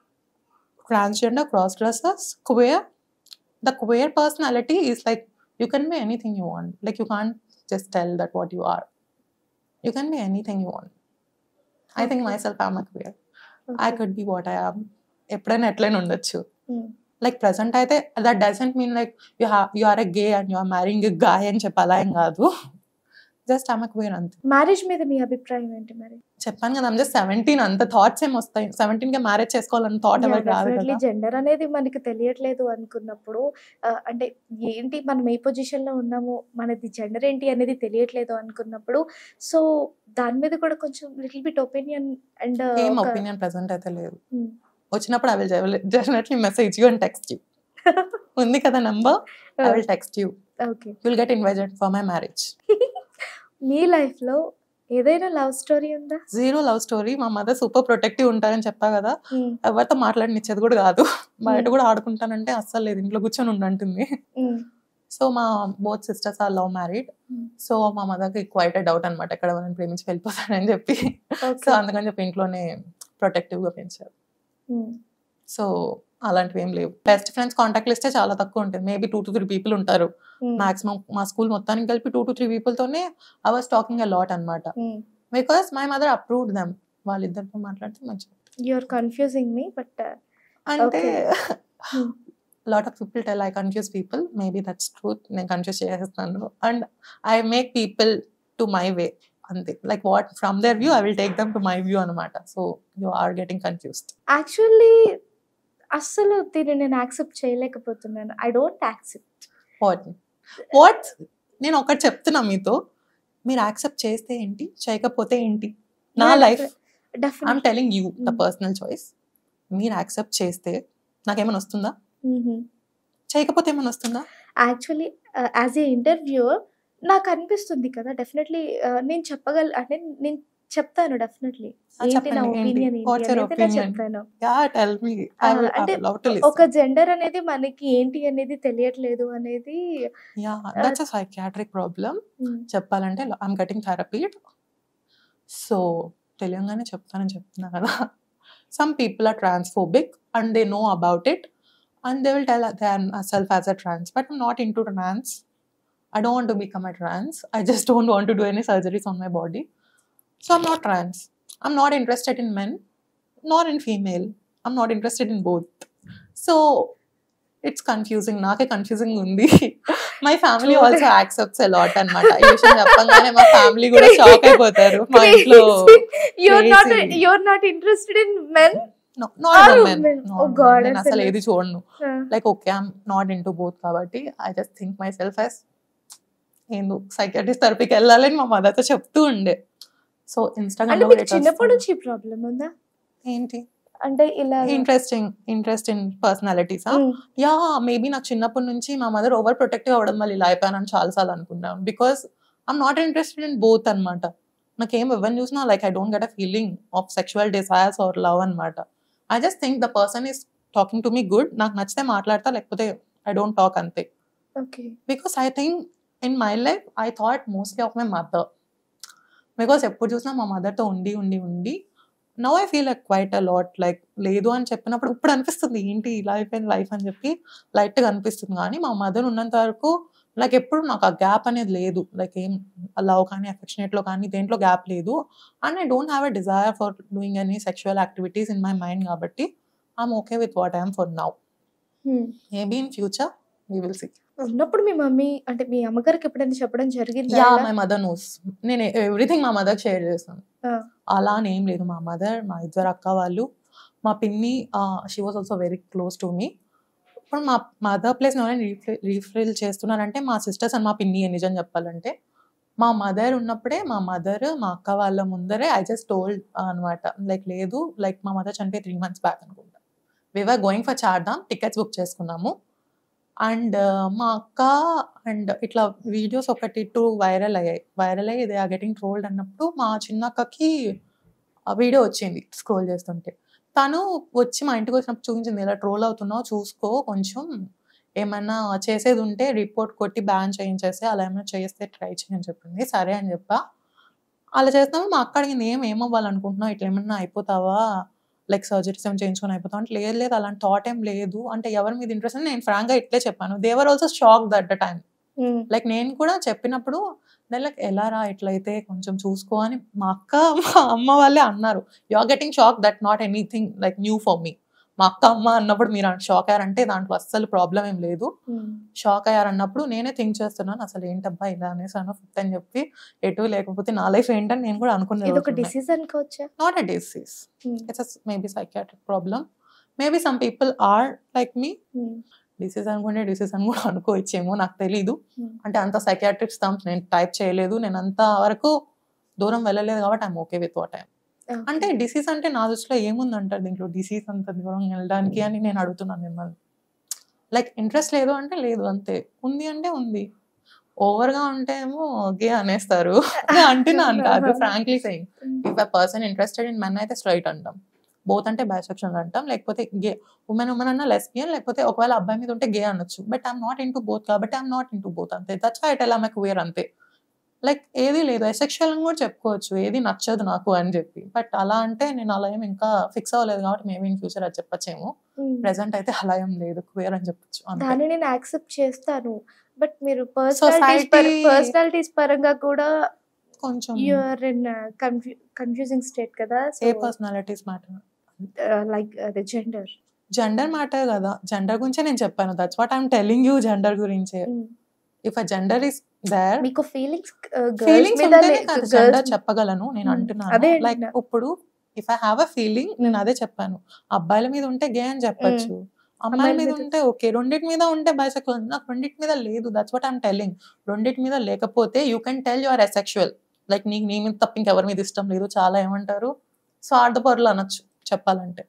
transgender, cross dressers, queer. The queer personality is like you can be anything you want. Like you can't just tell that what you are. You can be anything you want. I think Okay. myself I'm a queer. I Okay. could be what I am. ఎప్పుడైనా ఎట్లయినా ఉండొచ్చు Hmm. లైక్ ప్రజెంట్ అయితే that doesn't mean like you have you are a gay and you are marrying a guy అని చెప్పి అలా ఏం కాదు జస్ట్ ఆమె క్వేర్ అంతే మ్యారేజ్ మీద మీ అభిప్రాయం ఏంటి మరి చెప్పాను కదా జస్ట్ సెవెంటీన్ అంత థాట్స్ ఏం వస్తాయి సెవెంటీన్ గా మ్యారేజ్ చేసుకోవాలని థాట్ ఎవరికి రాదు డెఫినెట్లీ కదా జెండర్ అనేది మనకి తెలియట్లేదు అనుకున్నప్పుడు ఆ, అంటే ఏంటి మనం ఏ పొజిషన్ లో ఉన్నామో మనది జెండర్ ఏంటి అనేది తెలియట్లేదు అనుకున్నప్పుడు సో దాని మీద కూడా కొంచెం లిటిల్ బిట్ ఒపీనియన్ అండ్ ఏం ఒపీనియన్ ప్రెసెంట్ అయితే లేదు వచ్చినప్పుడు I will definitely message you and text you ఉంది కదా number I will text you okay will get invited for my marriage మీ లైఫ్ లో ఏదైనా లవ్ స్టోరీ ఉందా జీరో లవ్ స్టోరీ మా మదర్ సూపర్ ప్రొటెక్టివ్ ఉంటారని చెప్పా కదా ఎవరితో మాట్లాడనిచ్చేది కూడా కాదు బయట కూడా ఆడుకుంటానంటే అస్సలు లేదు ఇంట్లో కూర్చొని ఉండంటుంది సో మా both sisters are love married Hmm. So మా మదర్కి క్వైట్ డౌట్ అనమాట ఎక్కడ వాళ్ళని ప్రేమించి వెళ్ళిపోతానని చెప్పి సో అందుకని చెప్పి ఇంట్లోనే ప్రొటెక్టివ్ గా పెంచారు సో అలాంటివి ఏం లేవు బెస్ట్ ఫ్రెండ్స్ కాంటాక్ట్ లిస్టే చాలా తక్కువ ఉంటుంది maybe two to three people ఉంటారు మాక్సిమం మా స్కూల్ మొత్తానికి కలిపి టూ టు త్రీ పీపుల్ తోనే I was talking a lot అనమాట because my mother approved them వాళ్ళిద్దరితో మాట్లాడితే మంచిగా యూఆర్ కన్ఫ్యూజింగ్ మీ బట్ అంటే Hmm. Lot of people tell I confuse people maybe that's truth నేను కన్ఫ్యూజ్ చేసేస్తాను and I make people to my way అంతే like what from their view I will take them to my view అనమాట so you are getting confused actually అస్సలు దీన్ని నేను యాక్సెప్ట్ చేయలేకపోతున్నాను I don't accept what what నేను ఒకటి చెప్తున్నా మీతో మీరు యాక్సెప్ట్ చేస్తే ఏంటి చేయకపోతే ఏంటి నా life I'm definite telling you the Mm. Personal choice మీరు యాక్సెప్ట్ చేస్తే నాకేమైనా వస్తుందా చేయకపోతే ఏమైనా వస్తుందా యాక్చువల్లీ యాజ్ ఏ ఇంటర్వ్యూర్ నాకు అనిపిస్తుంది కదా డెఫినెట్లీ నేను చెప్పగల అంటే నేను చెప్తాను డెఫినెట్లీ ఆ, ఏంటి నా చెప్పండి, ఏంటి? ఒపీనియన్ What's ఏంటి your అనేది నేను opinion? చెప్తాను yeah tell me I Ah, will అంటే లవ్ టు ఒక జెండర్ అనేది మనకి ఏంటి అనేది తెలియట్లేదు అనేది yeah that's a psychiatric problem mm, చెప్పాలంటే ఐఎమ్ గెటింగ్ థెరపీడ్ సో తెలియంగానే చెప్తానని చెప్తున్నా కదా some people are transphobic and they know about it and they will tell they self as a trans but not into trans I don't want to become a trans I just don't want to do any surgeries on my body so I'm not trans I'm not interested in men not in female I'm not interested in both so it's confusing నాకే కన్ఫ్యూజింగ్ ఉంది my family True. Also accepts a lot అనమాట ఈ విషయం చెప్పంగానే మా ఫ్యామిలీ కూడా షాక్ అయిపోతారు మా ఇంట్లో you're not crazy. You're not interested in men not Are women. women? No, Oh no, God, నేను అసలు అసలు. ఏది చూడను like okay I'm not into both కాబట్టి I just think myself as ఏందో సైకాట్రిస్ట్ థెరపీకి వెళ్ళాలని మా మదర్తో చెప్తూ ఉండే సో అంటే ఇన్స్టాగ్రామ్ మీకు చిన్నప్పటి నుంచి ప్రాబ్లం ఉందా ఏంటి అంటే ఇలా interesting interest in personalities Mm, yeah maybe నాకు చిన్నప్పటి నుంచి మా మదర్ ఓవర్ ప్రొటెక్టివ్ అవ్వడం వల్ల ఇలా అయిపోయానని చాలాసార్లు అనుకున్నాను because I'm not interested in both అనమాట నాకేం ఎవరిని చూసినా like I don't get a feeling of sexual desires or love అనమాట I just think the person is talking to me good నాకు నచ్చితే మాట్లాడతా లేకపోతే ఐ డోంట్ టాక్ అంతే okay because I think in my life I thought mostly of my mother బికాస్ ఎప్పుడు చూసినా మా మదర్తో ఉండి ఉండి ఉండి no I feel like quite a lot like లేదు అని చెప్పినప్పుడు ఇప్పుడు అనిపిస్తుంది ఏంటి ఇలా అయిపోయింది లైఫ్ అని చెప్పి లైట్గా అనిపిస్తుంది కానీ మా మదర్ ఉన్నంత వరకు లైక్ ఎప్పుడు నాకు ఆ గ్యాప్ అనేది లేదు లైక్ ఏం లవ్ కానీ అఫెక్షనేట్లో కానీ దేంట్లో గ్యాప్ లేదు and I don't have a desire for doing any sexual activities in my mind కాబట్టి I'm okay with what I'm for now maybe in future we will see ఉన్నప్పుడు మీ మమ్మీ అంటే మీ అమ్మగారికి ఎప్పుడైనా చెప్పడం జరిగిందా యా ఇలా? మై మదర్ నోస్ నేను ఎవ్రీథింగ్ మా మదర్ షేర్ చేస్తాను ఆ. అలా అని ఏం లేదు మా మదర్ మా ఇద్దరు అక్క వాళ్ళు మా పిన్ని she was also very close to me ఇప్పుడు మా మదర్ ప్లేస్ ఎవరైనా రీఫిల్ రీఫిల్ చేస్తున్నారంటే మా సిస్టర్స్ అండ్ మా పిన్ని నిజం చెప్పాలంటే మా మదర్ ఉన్నప్పుడే మా మదర్ మా అక్క వాళ్ళ ముందరే ఐ జస్ట్ టోల్డ్ అనమాట లైక్ లేదు లైక్ మా మదర్ చనిపోయి త్రీ మంత్స్ బ్యాక్ అనుకుంటా we were going for Chardham tickets book చేసుకున్నాము అండ్ మా అక్క అండ్ ఇట్లా వీడియోస్ ఒకటి టూ వైరల్ అయ్యాయి వైరల్ అయ్యి దే ఆర్ గెటింగ్ ట్రోల్డ్ అన్నప్పుడు మా చిన్న అక్కకి ఆ వీడియో వచ్చింది స్క్రోల్ చేస్తుంటే తను వచ్చి మా ఇంటికి వచ్చినప్పుడు చూపించింది ఇలా ట్రోల్ అవుతున్నావు చూసుకో కొంచెం ఏమైనా చేసేది ఉంటే రిపోర్ట్ కొట్టి బ్యాన్ చేయించేసి అలా ఏమైనా చేస్తే ట్రై చేయని చెప్పింది సరే అని చెప్పా అలా చేస్తాము మా అక్క అడిగింది ఏం ఏమవ్వాలనుకుంటున్నావు ఇట్లా ఏమన్నా అయిపోతావా లైక్ సర్జరీస్ ఏమైనా చేయించుకొని అయిపోతావు అంటే లేదు లేదు అలాంటి థాట్ ఏం లేదు అంటే ఎవరి మీద ఇంట్రెస్ట్ అని నేను ఫ్రాంక్గా ఇట్లే చెప్పాను they were also shock that the time um. Like నేను కూడా చెప్పినప్పుడు నేను లైక్ ఎలా రా ఇట్లయితే కొంచెం చూసుకో అని మా అక్క మా అమ్మ వాళ్ళే అన్నారు you are getting shock that not anything like new for me మా అక్క అమ్మ అన్నప్పుడు మీరు షాక్ అయ్యారంటే దాంట్లో అస్సలు ప్రాబ్లం ఏం లేదు ఉమ్. షాక్ అయ్యారన్నప్పుడు నేనే థింక్ చేస్తున్నాను అసలు ఏంటబ్బా ఇలా అనేసి అన్న ఫిఫ్త్ అని చెప్పి ఎటు లేకపోతే నా లైఫ్ ఏంటని నేను కూడా ఇది ఒక అనుకున్నాను డిసీజ్ అనుకోవచ్చా not a disease um. It's maybe psychiatric problem maybe some people are like me um. Disease అనుకుంటే డిసీజ్ అని కూడా అనుకోవచ్చేమో నాకు తెలీదు Hmm. అంటే అంత సైకాట్రిక్ స్టంప్స్ నేను టైప్ చేయలేదు నేను అంత వరకు దూరం వెళ్ళలేదు కాబట్టి I'm okay with what I'm Okay. అంటే డిసీజ్ అంటే నా దృష్టిలో ఏముందంటారు దీంట్లో డిసీజ్ అంత దూరం వెళ్ళడానికి అని నేను అడుగుతున్నాను మిమ్మల్ని లైక్ ఇంట్రెస్ట్ లేదు అంటే లేదు అంతే ఉంది అంటే ఉంది ఓవర్గా ఉంటే ఏమో గే అనేస్తారు అంటున్నాను కాదు frankly saying um. If a person interested in men అయితే స్ట్రైట్ అంటాం బోత్ అంటే బైసెక్షన్ అంటాం లేకపోతే గే ఉమెన్ ఉమెన్ అన్న లెస్బియన్ లేకపోతే ఒకవేళ అబ్బాయి మీద ఉంటే గే అనొచ్చు but I'm not into both కాబట్టి I'm not into both అంతే దట్స్ ఐ టెల్ ఆమెకు వేర్ అంతే లైక్ ఏది లేదు అసెక్షువల్ అని కూడా చెప్పుకోవచ్చు ఏది నచ్చదు నాకు అని చెప్పి బట్ అలా అంటే నేను అలా ఏం ఇంకా ఫిక్స్ అవ్వలేదు కాబట్టి మేబీ ఇన్ ఫ్యూచర్ అది చెప్పచ్చేమో ఉమ్. ప్రెసెంట్ అయితే అలా ఏం లేదు క్వేర్ అని చెప్పొచ్చు అంతే దాన్ని నేను యాక్సెప్ట్ చేస్తాను బట్ మీరు పర్సనాలిటీస్ Society- పర్సనాలిటీస్ పరంగా కూడా కొంచెం యూఆర్ ఇన్ కన్ఫ్యూజింగ్ స్టేట్ కదా ఏ పర్సనాలిటీస్ మ్యాటర్ లైక్ అదే జెండర్ జెండర్ మ్యాటర్ కదా జెండర్ గురించే నేను చెప్పాను that's what I'm telling you gender గురించే if a gender is there మీకు ఫీలింగ్స్ ఫీలింగ్స్ ఉంటేనే కదా జెండర్ చెప్పగలను నేను Hmm. అంటున్నాను అదే లైక్ అంటున్నా. ఇప్పుడు if I have a feeling నేను అదే చెప్పాను అబ్బాయిల మీద ఉంటే గే అని చెప్పొచ్చు అమ్మాయిల అమ్మాయిల మీద మీద ఉంటే ఓకే రెండింటి మీద ఉంటే బైసెక్చువల్ నాకు రెండింటి మీద లేదు దట్స్ వాట్ ఐమ్ టెల్లింగ్ రెండింటి మీద లేకపోతే you can tell your asexual like నీకు నీ మీద తప్ప ఇంకెవరి మీద ఇష్టం లేదు చాలా ఏమంటారు స్వార్థపరులు అనొచ్చు చెప్పాలంటే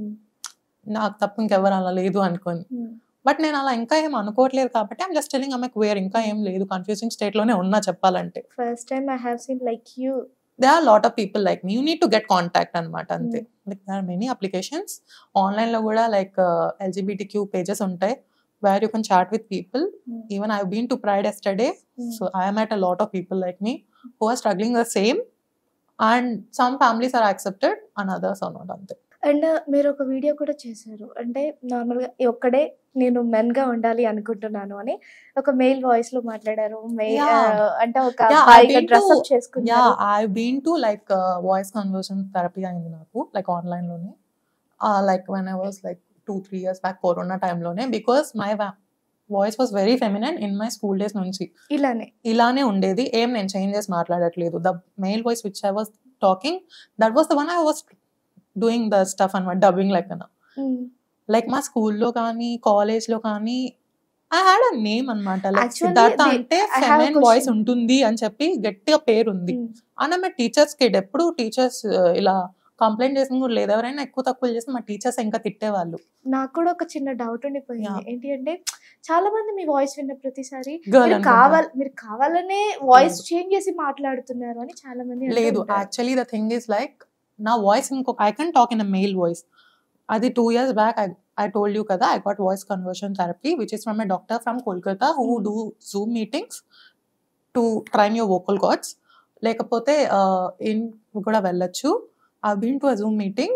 నాకు తప్ప ఇంకెవరు అలా లేదు అనుకొని బట్ నేను అలా ఇంకా ఏం అనుకోవట్లేదు కాబట్టి ఐమ్ జస్ట్ టెలింగ్ ఆమెకు వేర్ ఇంకా ఏం లేదు కన్ఫ్యూజింగ్ స్టేట్ లోనే ఉన్నా చెప్పాలంటే first time I have seen like you they are lot of people like me you need to get contact అనమాట అంతే like they are many applications online లో కూడా లైక్ ఎల్జిబిటి క్యూ పేజెస్ ఉంటాయి where you can chat with people even I been to pride yesterday so I'm at a lot of people like me who are struggling the same and some families are accepted and others are not అంతే అండ్ మీరు ఒక వీడియో కూడా చేశారు అంటే నార్మల్గా ఒక్కడే నేను మెన్ గా ఉండాలి అనుకుంటున్నాను అని ఒక మెయిల్ వాయిస్ లో మాట్లాడారు మెయిల్ Yeah. అంటే ఒక Yeah, అబ్బాయిగా I've been dress to- up యా చేసుకున్నారు I been to like voice conversion therapy అయింది నాకు లైక్ ఆన్లైన్ లోనే like when I was like two three years back corona టైంలోనే because my voice was very feminine in my school days నుంచి ఇలానే ఇలానే ఉండేది ఏం నేను చేంజ్ చేసి మాట్లాడట్లేదు the male voice which I was talking that was the one I was doing the stuff అనమాట డబ్బింగ్ లెక్క లైక్ మా స్కూల్లో కానీ కాలేజ్ లో కానీ ఐ హ్యాడ్ అ నేమ్ అనమాట లైక్ Actually, సిద్ధార్థ the- అంటే I have a feminine voice question. ఉంటుంది అని చెప్పి గట్టిగా పేరు ఉంది అని మా టీచర్స్ కి ఎప్పుడు టీచర్స్ ఇలా కంప్లైంట్ చేసిన కూడా లేదు ఎవరైనా ఎక్కువ తక్కువ చేస్తే మా టీచర్స్ ఇంకా తిట్టేవాళ్ళు నాకు కూడా ఒక చిన్న డౌట్ ఉండిపోయింది Yeah. ఏంటి అంటే చాలా మంది మీ వాయిస్ విన్న ప్రతిసారి Girl మీరు అనుకుంటా. కావాలి మీరు కావాలనే వాయిస్ చేంజ్ చేసి మాట్లాడుతున్నారు అని చాలా మంది అంటూ లేదు ఉంటారు. Actually the thing is like నా వాయిస్ ఇంకొక I can talk in a male voice అది two years back I I told you కదా I got voice conversion therapy which is from a doctor from Kolkata who Hmm. Do Zoom meetings to train your vocal cords లేకపోతే ఇన్ కూడా వెళ్ళొచ్చు I been to a Zoom meeting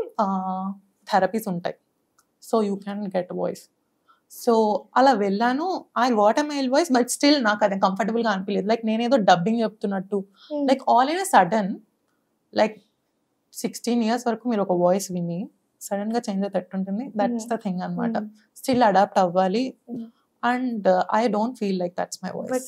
therapies ఉంటాయి so you can get voice so అలా వెళ్ళాను I what a male voice but still నాకు అది కంఫర్టబుల్గా అనిపించలేదు లైక్ నేనేదో డబ్బింగ్ చెప్తున్నట్టు like all in sudden like sixteen years వరకు మీరు ఒక వాయిస్ విని సడన్ గా చేంజ్ అవుతట్టు ఉంటుంది దట్స్ ద థింగ్ అనమాట స్టిల్ అడాప్ట్ అవ్వాలి Mm. And I don't feel like that's my voice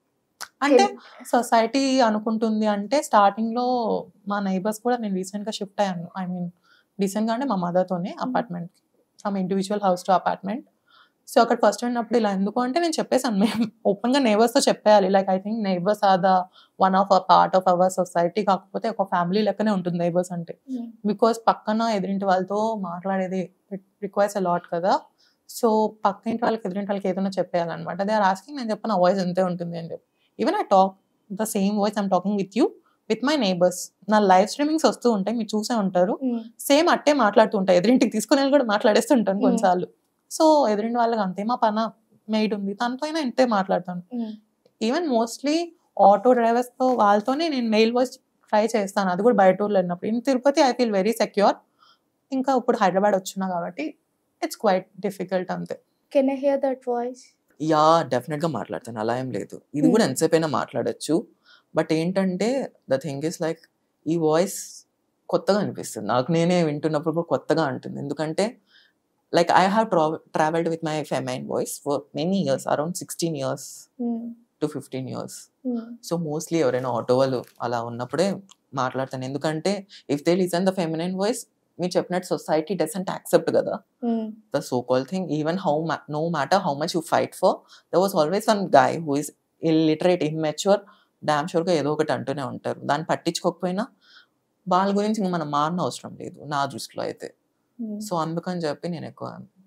అంటే సొసైటీ అనుకుంటుంది అంటే స్టార్టింగ్ లో మా నైబర్స్ కూడా నేను రీసెంట్ గా షిఫ్ట్ అయ్యాను ఐ మీన్ రీసెంట్ గా అంటే మా mother తోనే apartment from individual house to apartment so అక్కడ ఫస్ట్ అయినప్పుడు ఇలా ఎందుకు అంటే నేను చెప్పేసాను మేము ఓపెన్ గా neighbours తో చెప్పేయాలి like I think neighbours are the one of a part of our society కాకపోతే ఒక ఫ్యామిలీ లెక్కనే ఉంటుంది నైబర్స్ అంటే బికాస్ పక్కన ఎదురింటి వాళ్ళతో మాట్లాడేది రిక్వైర్స్ అ లాట్ కదా సో పక్క ఇంటి వాళ్ళకి ఎదురింటి వాళ్ళకి ఏదైనా చెప్పేయాలన్నమాట దే ఆర్ ఆస్కింగ్ నేను చెప్పిన వాయిస్ ఎంతే ఉంటుంది అని చెప్పి even I talk the same voice I'm talking with you with my neighbours నా లైవ్ స్ట్రీమింగ్స్ వస్తూ ఉంటాయి మీరు చూసే ఉంటారు సేమ్ అట్టే మాట్లాడుతూ ఉంటాయి ఎదురింటికి తీసుకుని వెళ్ళి కూడా మాట్లాడేస్తుంటాను Mm. కొన్నిసార్లు సో ఎదురింటి వాళ్ళకి అంతే మా పన మెయిడ్ ఉంది తనతో అయినా ఇంతే మాట్లాడతాను ఈవెన్ మోస్ట్లీ ఆటో డ్రైవర్స్ తో వాళ్ళతోనే నేను మెయిల్ వాయిస్ ట్రై చేస్తాను అది కూడా బయట ఊర్లో వెళ్ళినప్పుడు in Tirupati I feel very secure ఇంకా ఇప్పుడు హైదరాబాద్ వచ్చినా కాబట్టి ఇట్స్ క్వైట్ డిఫికల్ట్ అంతే can I hear that voice yeah definite గా మాట్లాడతాను అలా ఏం లేదు ఇది కూడా ఎంతసేపు అయినా మాట్లాడచ్చు బట్ ఏంటంటే ద థింగ్ ఇస్ లైక్ ఈ వాయిస్ కొత్తగా అనిపిస్తుంది నాకు నేనే వింటున్నప్పుడు కూడా కొత్తగా ఉంటుంది ఎందుకంటే like I have travelled with my feminine voice for many years around sixteen years to fifteen years so mostly ఎవరైనా ఆటో వాళ్ళు అలా ఉన్నప్పుడే మాట్లాడతాను ఎందుకంటే if they listen the feminine voice మీరు చెప్పినట్టు సొసైటీ డజంట్ యాక్సెప్ట్ కదా the so-called thing even how ma- no matter how much you fight for there was always one guy who is illiterate immature damn షూర్గా ఏదో ఒకటి అంటూనే ఉంటారు దాన్ని పట్టించుకోకపోయినా వాళ్ళ గురించి ఇంకా మనం మారిన అవసరం లేదు నా దృష్టిలో అయితే సో అందుకని చెప్పి నేను ఎక్కువ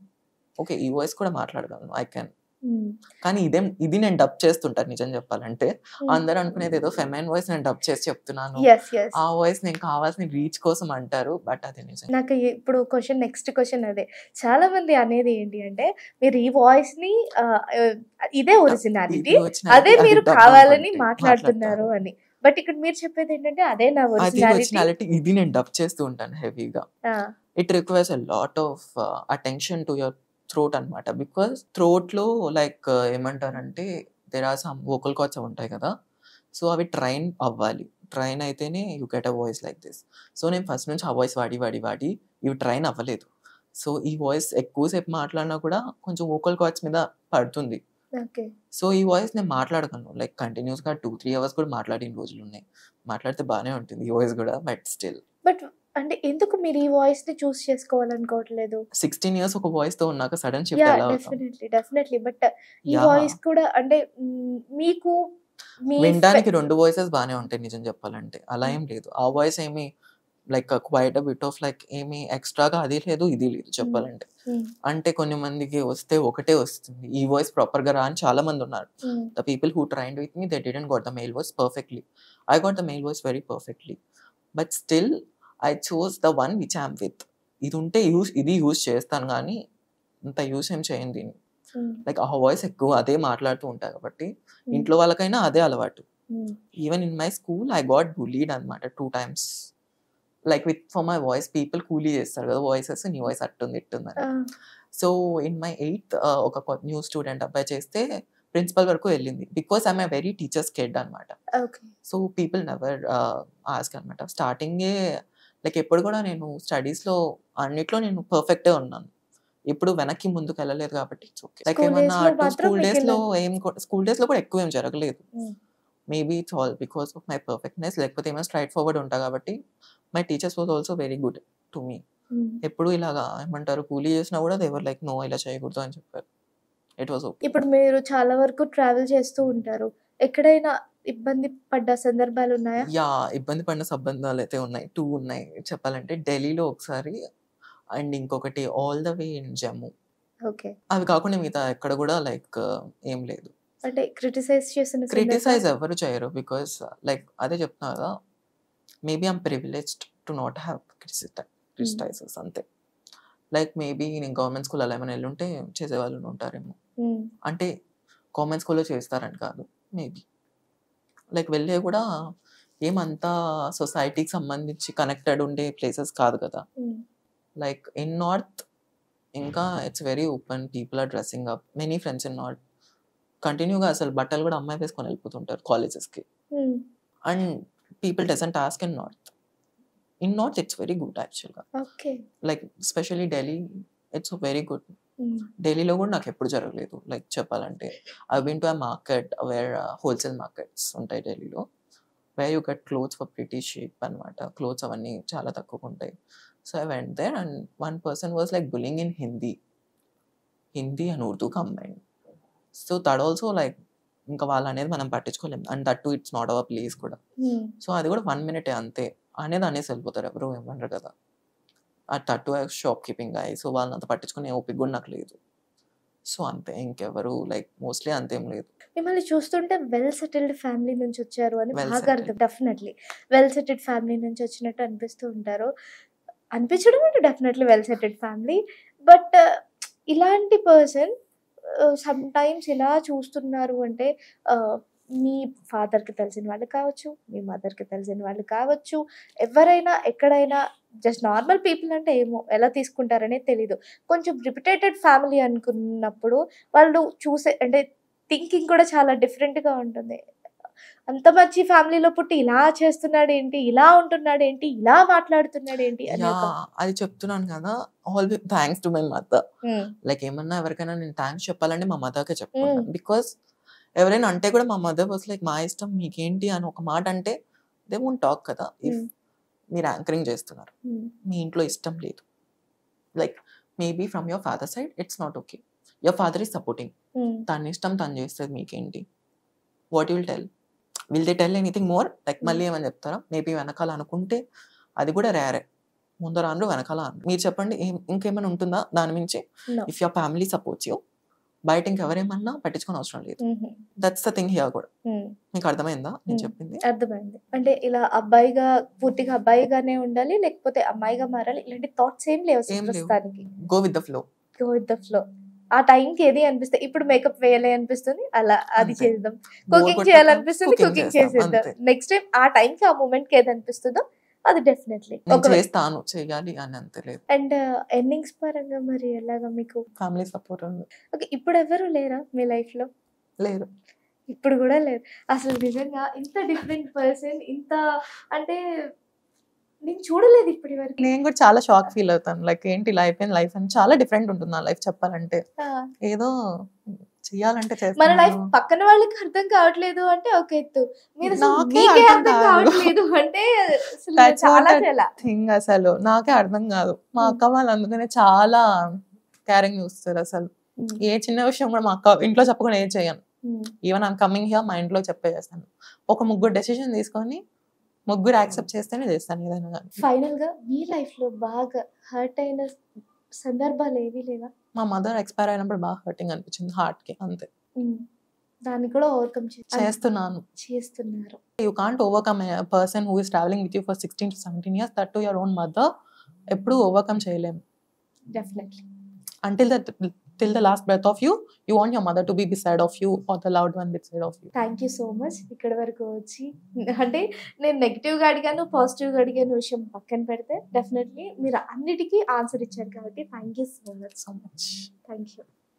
ఓకే ఈ వాయిస్ కూడా మాట్లాడగలను ఐ కెన్ కానీ ఇదేం ఇది నేను డబ్ చేస్తుంటాను నిజం చెప్పాలంటే అందరూ అనుకునేది ఏదో ఫెమైన్ వాయిస్ నేను డబ్ చేసి చెప్తున్నాను ఎస్ ఎస్ ఆ వాయిస్ నేను కావాల్సిన రీచ్ కోసం అంటారు బట్ అది నిజం నాకు ఇ- ఇప్పుడు క్వశ్చన్ నెక్స్ట్ క్వశ్చన్ అదే చాలా మంది అనేది ఏంటి అంటే మీరు ఈ వాయిస్ ని ఆ, ఆ, ఇదే ఒరిజినాలిటీ ఇది originality, అదే అది మీరు dub కావాలని అనుకుంటే మాట్లాడుతున్నారు మాట్లాడతారు. అని బట్ ఇక్కడ మీరు చెప్పేది ఏంటంటే అదే నా అది ఒరిజినాలిటీ ఒరిజినాలిటీ ఇది నేను డబ్ చేస్తూ ఉంటాను హెవీగా it requires a lot of attention to your throat అనమాట బికాస్ థ్రోట్లో లైక్ ఏమంటారంటే there are some vocal cords ఉంటాయి కదా సో అవి ట్రైన్ అవ్వాలి ట్రైన్ అయితేనే you get a voice like this so నేను ఫస్ట్ నుంచి ఆ వాయిస్ వాడి వాడి వాడి ఇవి ట్రైన్ అవ్వలేదు సో ఈ వాయిస్ ఎక్కువసేపు మాట్లాడినా కూడా కొంచెం వోకల్ కార్డ్స్ మీద పడుతుంది ఓకే సో ఈ వాయిస్ నేను మాట్లాడగలను లైక్ కంటిన్యూస్గా టూ త్రీ అవర్స్ కూడా మాట్లాడిన రోజులు ఉన్నాయి మాట్లాడితే బాగానే ఉంటుంది ఈ వాయిస్ కూడా బట్ స్టిల్ బట్ అంటే ఎందుకు మీరు ఈ వాయిస్ ని చూస్ చేసుకోవాలనుకోవట్లేదు సిక్స్టీన్ ఇయర్స్ ఒక వాయిస్ తో ఉన్నాక సడన్ షిఫ్ట్ యా ఎలా అవుతాం డెఫినెట్లీ డెఫినెట్లీ బట్ ఈ Yeah. వాయిస్ కూడా అంటే మ్, మీకు మీ వినడానికి రెండు వాయిసెస్ బాగానే ఉంటాయి నిజం చెప్పాలంటే అలా ఏం లేదు ఆ వాయిస్ ఏమి like quite bit of like ఏమి ఎక్స్ట్రాగా అది లేదు ఇది లేదు చెప్పాలంటే మ్, అంటే కొన్ని మందికి వస్తే ఒకటే వస్తుంది ఈ వాయిస్ ప్రాపర్ గా రా అని చాలా మంది ఉన్నారు hmm, the people who trained with me they didn't got the male voice perfectly I got the male voice very perfectly but still I choose the one which I'm with ఇది ఉంటే యూస్ ఇది యూస్ చేస్తాను కానీ అంత యూస్ ఏం చేయను దీన్ని మ్, లైక్ ఆ వాయిస్ ఎక్కువ అదే మాట్లాడుతూ ఉంటాయి కాబట్టి Hmm. ఇంట్లో వాళ్ళకైనా అదే అలవాటు hmm, even in my school I got bullied అనమాట two times like with for my voice people కూలీ చేస్తారు కదా వాయిసెస్ నీ వాయిస్ అట్టుంది ఇట్టుందని ఆ, సో ఇన్ మై ఎయిత్ ఒక న్యూ స్టూడెంట్ అబ్బాయి చేస్తే ప్రిన్సిపల్ వరకు వెళ్ళింది బికాస్ ఐమ్ వెరీ టీచర్స్ కెడ్ అనమాట okay so people never ask అనమాట స్టార్టింగే లైక్ ఎప్పుడు కూడా నేను స్టడీస్లో అన్నిట్లో నేను పర్ఫెక్టే ఉన్నాను ఎప్పుడు వెనక్కి ముందుకు వెళ్ళలేదు కాబట్టి ఇట్స్ ఓకే లైక్ School ఏమన్నా days లో అటు మాత్రం స్కూల్ మీకు డేస్ లో ఏం స్కూల్ డేస్ లో కూడా ఎక్కువ ఏం జరగలేదు Mm. Maybe it's all because of my perfectness లేకపోతే ఏమైనా స్ట్రైట్ ఫార్వర్డ్ ఉంటా కాబట్టి my teachers was also very good to me మ్. ఎప్పుడు ఇలాగా ఏమంటారు కూలీ చేసినా కూడా దేవర్ లైక్ నో ఇలా చేయకూడదు అని చెప్పారు ఇట్ వాజ్ ఓకే ఇప్పుడు మీరు చాలా వరకు ట్రావెల్ చేస్తూ ఉంటారు ఎక్కడైనా ఇబ్బంది పడ్డ సందర్భాలు ఉన్నాయా యా ఇబ్బంది పడిన సంబంధాలు అయితే ఉన్నాయి టూ ఉన్నాయి చెప్పాలంటే ఢిల్లీలో ఒకసారి అండ్ ఇంకొకటి all the way in Jammu okay అవి కాకుండా మిగతా ఎక్కడ కూడా లైక్ ఏం లేదు అంటే క్రిటిసైజ్ చేసిన క్రిటిసైజ్ ఎవరు చేయరు బికాస్ లైక్ అదే చెప్తున్నా కదా maybe I'm privileged to not have criticises అంతే లైక్ మేబీ నేను గవర్నమెంట్ స్కూల్ అలా ఏమైనా వెళ్ళుంటే చేసేవాళ్ళు ఉంటారేమో సందర్భం. అంటే గవర్నమెంట్ స్కూల్లో చేస్తారని కాదు మేబీ లైక్ వెళ్ళే కూడా ఏమంతా సొసైటీకి సంబంధించి కనెక్టెడ్ ఉండే ప్లేసెస్ కాదు కదా ఉమ్, లైక్ ఇన్ నార్త్ ఇంకా it's very open people are dressing up many friends in north కంటిన్యూగా అసలు బట్టలు కూడా అమ్మాయి వేసుకొని వెళ్ళిపోతుంటారు కాలేజెస్కి um, and people doesn't ask in north in north it's very good యాక్చువల్గా okay like specially Delhi it's very good um, ఢిల్లీలో కూడా నాకు ఎప్పుడు జరగలేదు లైక్ చెప్పాలంటే I been to a market where wholesale markets ఉంటాయి ఢిల్లీలో where you get clothes for pretty cheap అనమాట క్లోత్స్ అవన్నీ చాలా తక్కువ ఉంటాయి so I went there and one person was like bullying in Hindi Hindi and Urdu combine so that also like ఇంకా వాళ్ళు అనేది మనం పట్టించుకోలేం and that too it's not our place కూడా ఉమ్, సో అది కూడా వన్ మినిటే అంతే అనేది అనేసి వెళ్ళిపోతారు ఎవరు ఏమన్నారు కదా ఆ టట్టు షాప్ కీపింగ్ అయ్యి సో వాళ్ళని అంత పట్టించుకునే ఓపిక కూడా నాకు లేదు సో అంతే ఇంకెవరు లైక్ మోస్ట్లీ అంతేం లేదు మిమ్మల్ని చూస్తుంటే వెల్ సెటిల్డ్ ఫ్యామిలీ నుంచి వచ్చారు అని Well బాగా settled. అర్థం డెఫినెట్లీ వెల్ సెటిల్డ్ ఫ్యామిలీ నుంచి వచ్చినట్టు అనిపిస్తూ ఉంటారు అనిపించడం అంటే definitely well settled family but ఇలాంటి పర్సన్ సమ్ టైమ్స్ ఇలా చూస్తున్నారు అంటే uh, మీ ఫాదర్కి తెలిసిన వాళ్ళు కావచ్చు మీ మదర్కి తెలిసిన వాళ్ళు కావచ్చు ఎవరైనా ఎక్కడైనా జస్ట్ నార్మల్ పీపుల్ అంటే ఏమో ఎలా తీసుకుంటారనేది తెలీదు కొంచెం రిపిటేటెడ్ ఫ్యామిలీ అనుకున్నప్పుడు వాళ్ళు చూసే అంటే థింకింగ్ కూడా చాలా డిఫరెంట్గా ఉంటుంది అంత మంచి ఫ్యామిలీలో పుట్టి ఇలా చేస్తున్నాడు ఏంటి ఇలా ఉంటున్నాడు ఏంటి ఇలా మాట్లాడుతున్నాడు ఏంటి అని యా ఒక అది చెప్తున్నాను కదా all thanks to my mother um, like ఏమన్నా ఎవరికైనా నేను థ్యాంక్స్ చెప్పాలంటే మా మదర్కే చెప్పుకుంటాను బికాస్ ఎవరైనా అంటే కూడా మా మదర్ వాస్ లైక్ మా ఇష్టం మీకేంటి అని ఒక మాట అంటే దే వోంట్ టాక్ కదా ఇఫ్ Hmm. మీరు యాంకరింగ్ చేస్తున్నారు ఉమ్, మీ ఇంట్లో ఇష్టం లేదు like maybe from your father side it's not okay your father is supporting um, తన ఇష్టం తను చేస్తుంది మీకేంటి what will tell will they tell anything more like మళ్ళీ ఏమని చెప్తారా మేబీ వెనకాల అనుకుంటే అది కూడా రేరే ముందర అనరు వెనకాల అనరు మీరు చెప్పండి ఏం- ఇంకేమైనా ఉంటుందా దాని మించి No. If your family supports you బయట ఇంకెవరేమన్నా పట్టించుకొని అవసరం లేదు um, that's the thing here కూడా ఉమ్. మీకు అర్థమైందా నేను Hmm. చెప్పింది అర్థమైంది అంటే ఇలా అబ్బాయిగా పూర్తిగా అబ్బాయిగానే ఉండాలి లేకపోతే అమ్మాయిగా మారాలి ఇలాంటి థాట్స్ ఏం లేవు అసలు ఏం లేవు. ప్రస్తుతానికి go with the flow go with the flow ఆ టైంకి ఏది అనిపిస్తే ఇప్పుడు మేకప్ వేయాలి అనిపిస్తుంది అలా అది అంతే. చేద్దాం Bore కుకింగ్ కొట్టినప్పుడు చేయాలనిపిస్తుంది cooking కుకింగ్ చేస్తాం, చేసేద్దాం అంతే. నెక్స్ట్ టైం ఆ టైంకి ఆ మూమెంట్ కి ఏది అనిపిస్తుందో అది డెఫినెట్లీ నేను చేస్తాను చేయాలి అని అంతే లేదు అండ్ ఎండింగ్స్ పరంగా మరి ఎలాగా మీకు ఫ్యామిలీ సపోర్ట్ ఉంది ఓకే ఇప్పుడు ఎవరు లేరా మీ లైఫ్ లో లేదు ఇప్పుడు కూడా లేదు అసలు నిజంగా ఇంత డిఫరెంట్ పర్సన్ ఇంత అంటే నేను చూడలేదు ఇప్పటి వరకు నేను కూడా చాలా షాక్ ఫీల్ అవుతాను లైక్ ఏంటి లైఫ్ అండ్ లైఫ్ అని చాలా డిఫరెంట్ ఉంటుంది నా లైఫ్ చెప్పాలంటే ఏదో చేయాలంటే మన చేస్తున్నాను. లైఫ్ పక్కన వాళ్ళకి అర్థం కావట్లేదు అంటే ఒక ఎత్తు మీరు అసలు నాకే మీకే అర్థం అర్థం కాదు. కావట్లేదు అంటే అసలు That's చాలా what I చాలా థింగ్ అసలు నాకే అర్థం కాదు మా అక్క వాళ్ళు అందుకనే చాలా క్యారింగ్ చూస్తారు అసలు ఏ చిన్న విషయం కూడా మా అక్క ఇంట్లో చెప్పకుండా ఏం చేయను ఈవెన్ ఐమ్ కమింగ్ హియర్ మా ఇంట్లో చెప్పేస్తాను ఒక ముగ్గురు డెసిషన్ తీసుకొని ముగ్గురు యాక్సెప్ట్ చేస్తేనే చేస్తాను ఏదైనా కానీ ఫైనల్ గా మీ లైఫ్ లో బాగా హర్ట్ అయిన సందర్భాలు ఏవి లేవా మా మదర్ ఎక్స్పైర్ అయినప్పుడు బాగా హర్టింగ్ అనిపించింది హార్ట్ కి అంతే ఉమ్. దాన్ని కూడా ఓవర్కమ్ చేస్తున్నాను చేస్తున్నారు you can't overcome person who is travelling with you for sixteen to seventeen years that too your own mother ఎప్పుడు ఓవర్కమ్ చేయలేము definitely until the till the last breath of you you want your mother to be beside of you or the loved one beside of you thank you so much ఇక్కడ వరకు వచ్చి అంటే నేను నెగిటివ్గా అడిగాను పాజిటివ్గా అడిగాను విషయం పక్కన పెడితే డెఫినెట్లీ మీరు అన్నిటికీ ఆన్సర్ ఇచ్చారు కాబట్టి thank you so much so much thank you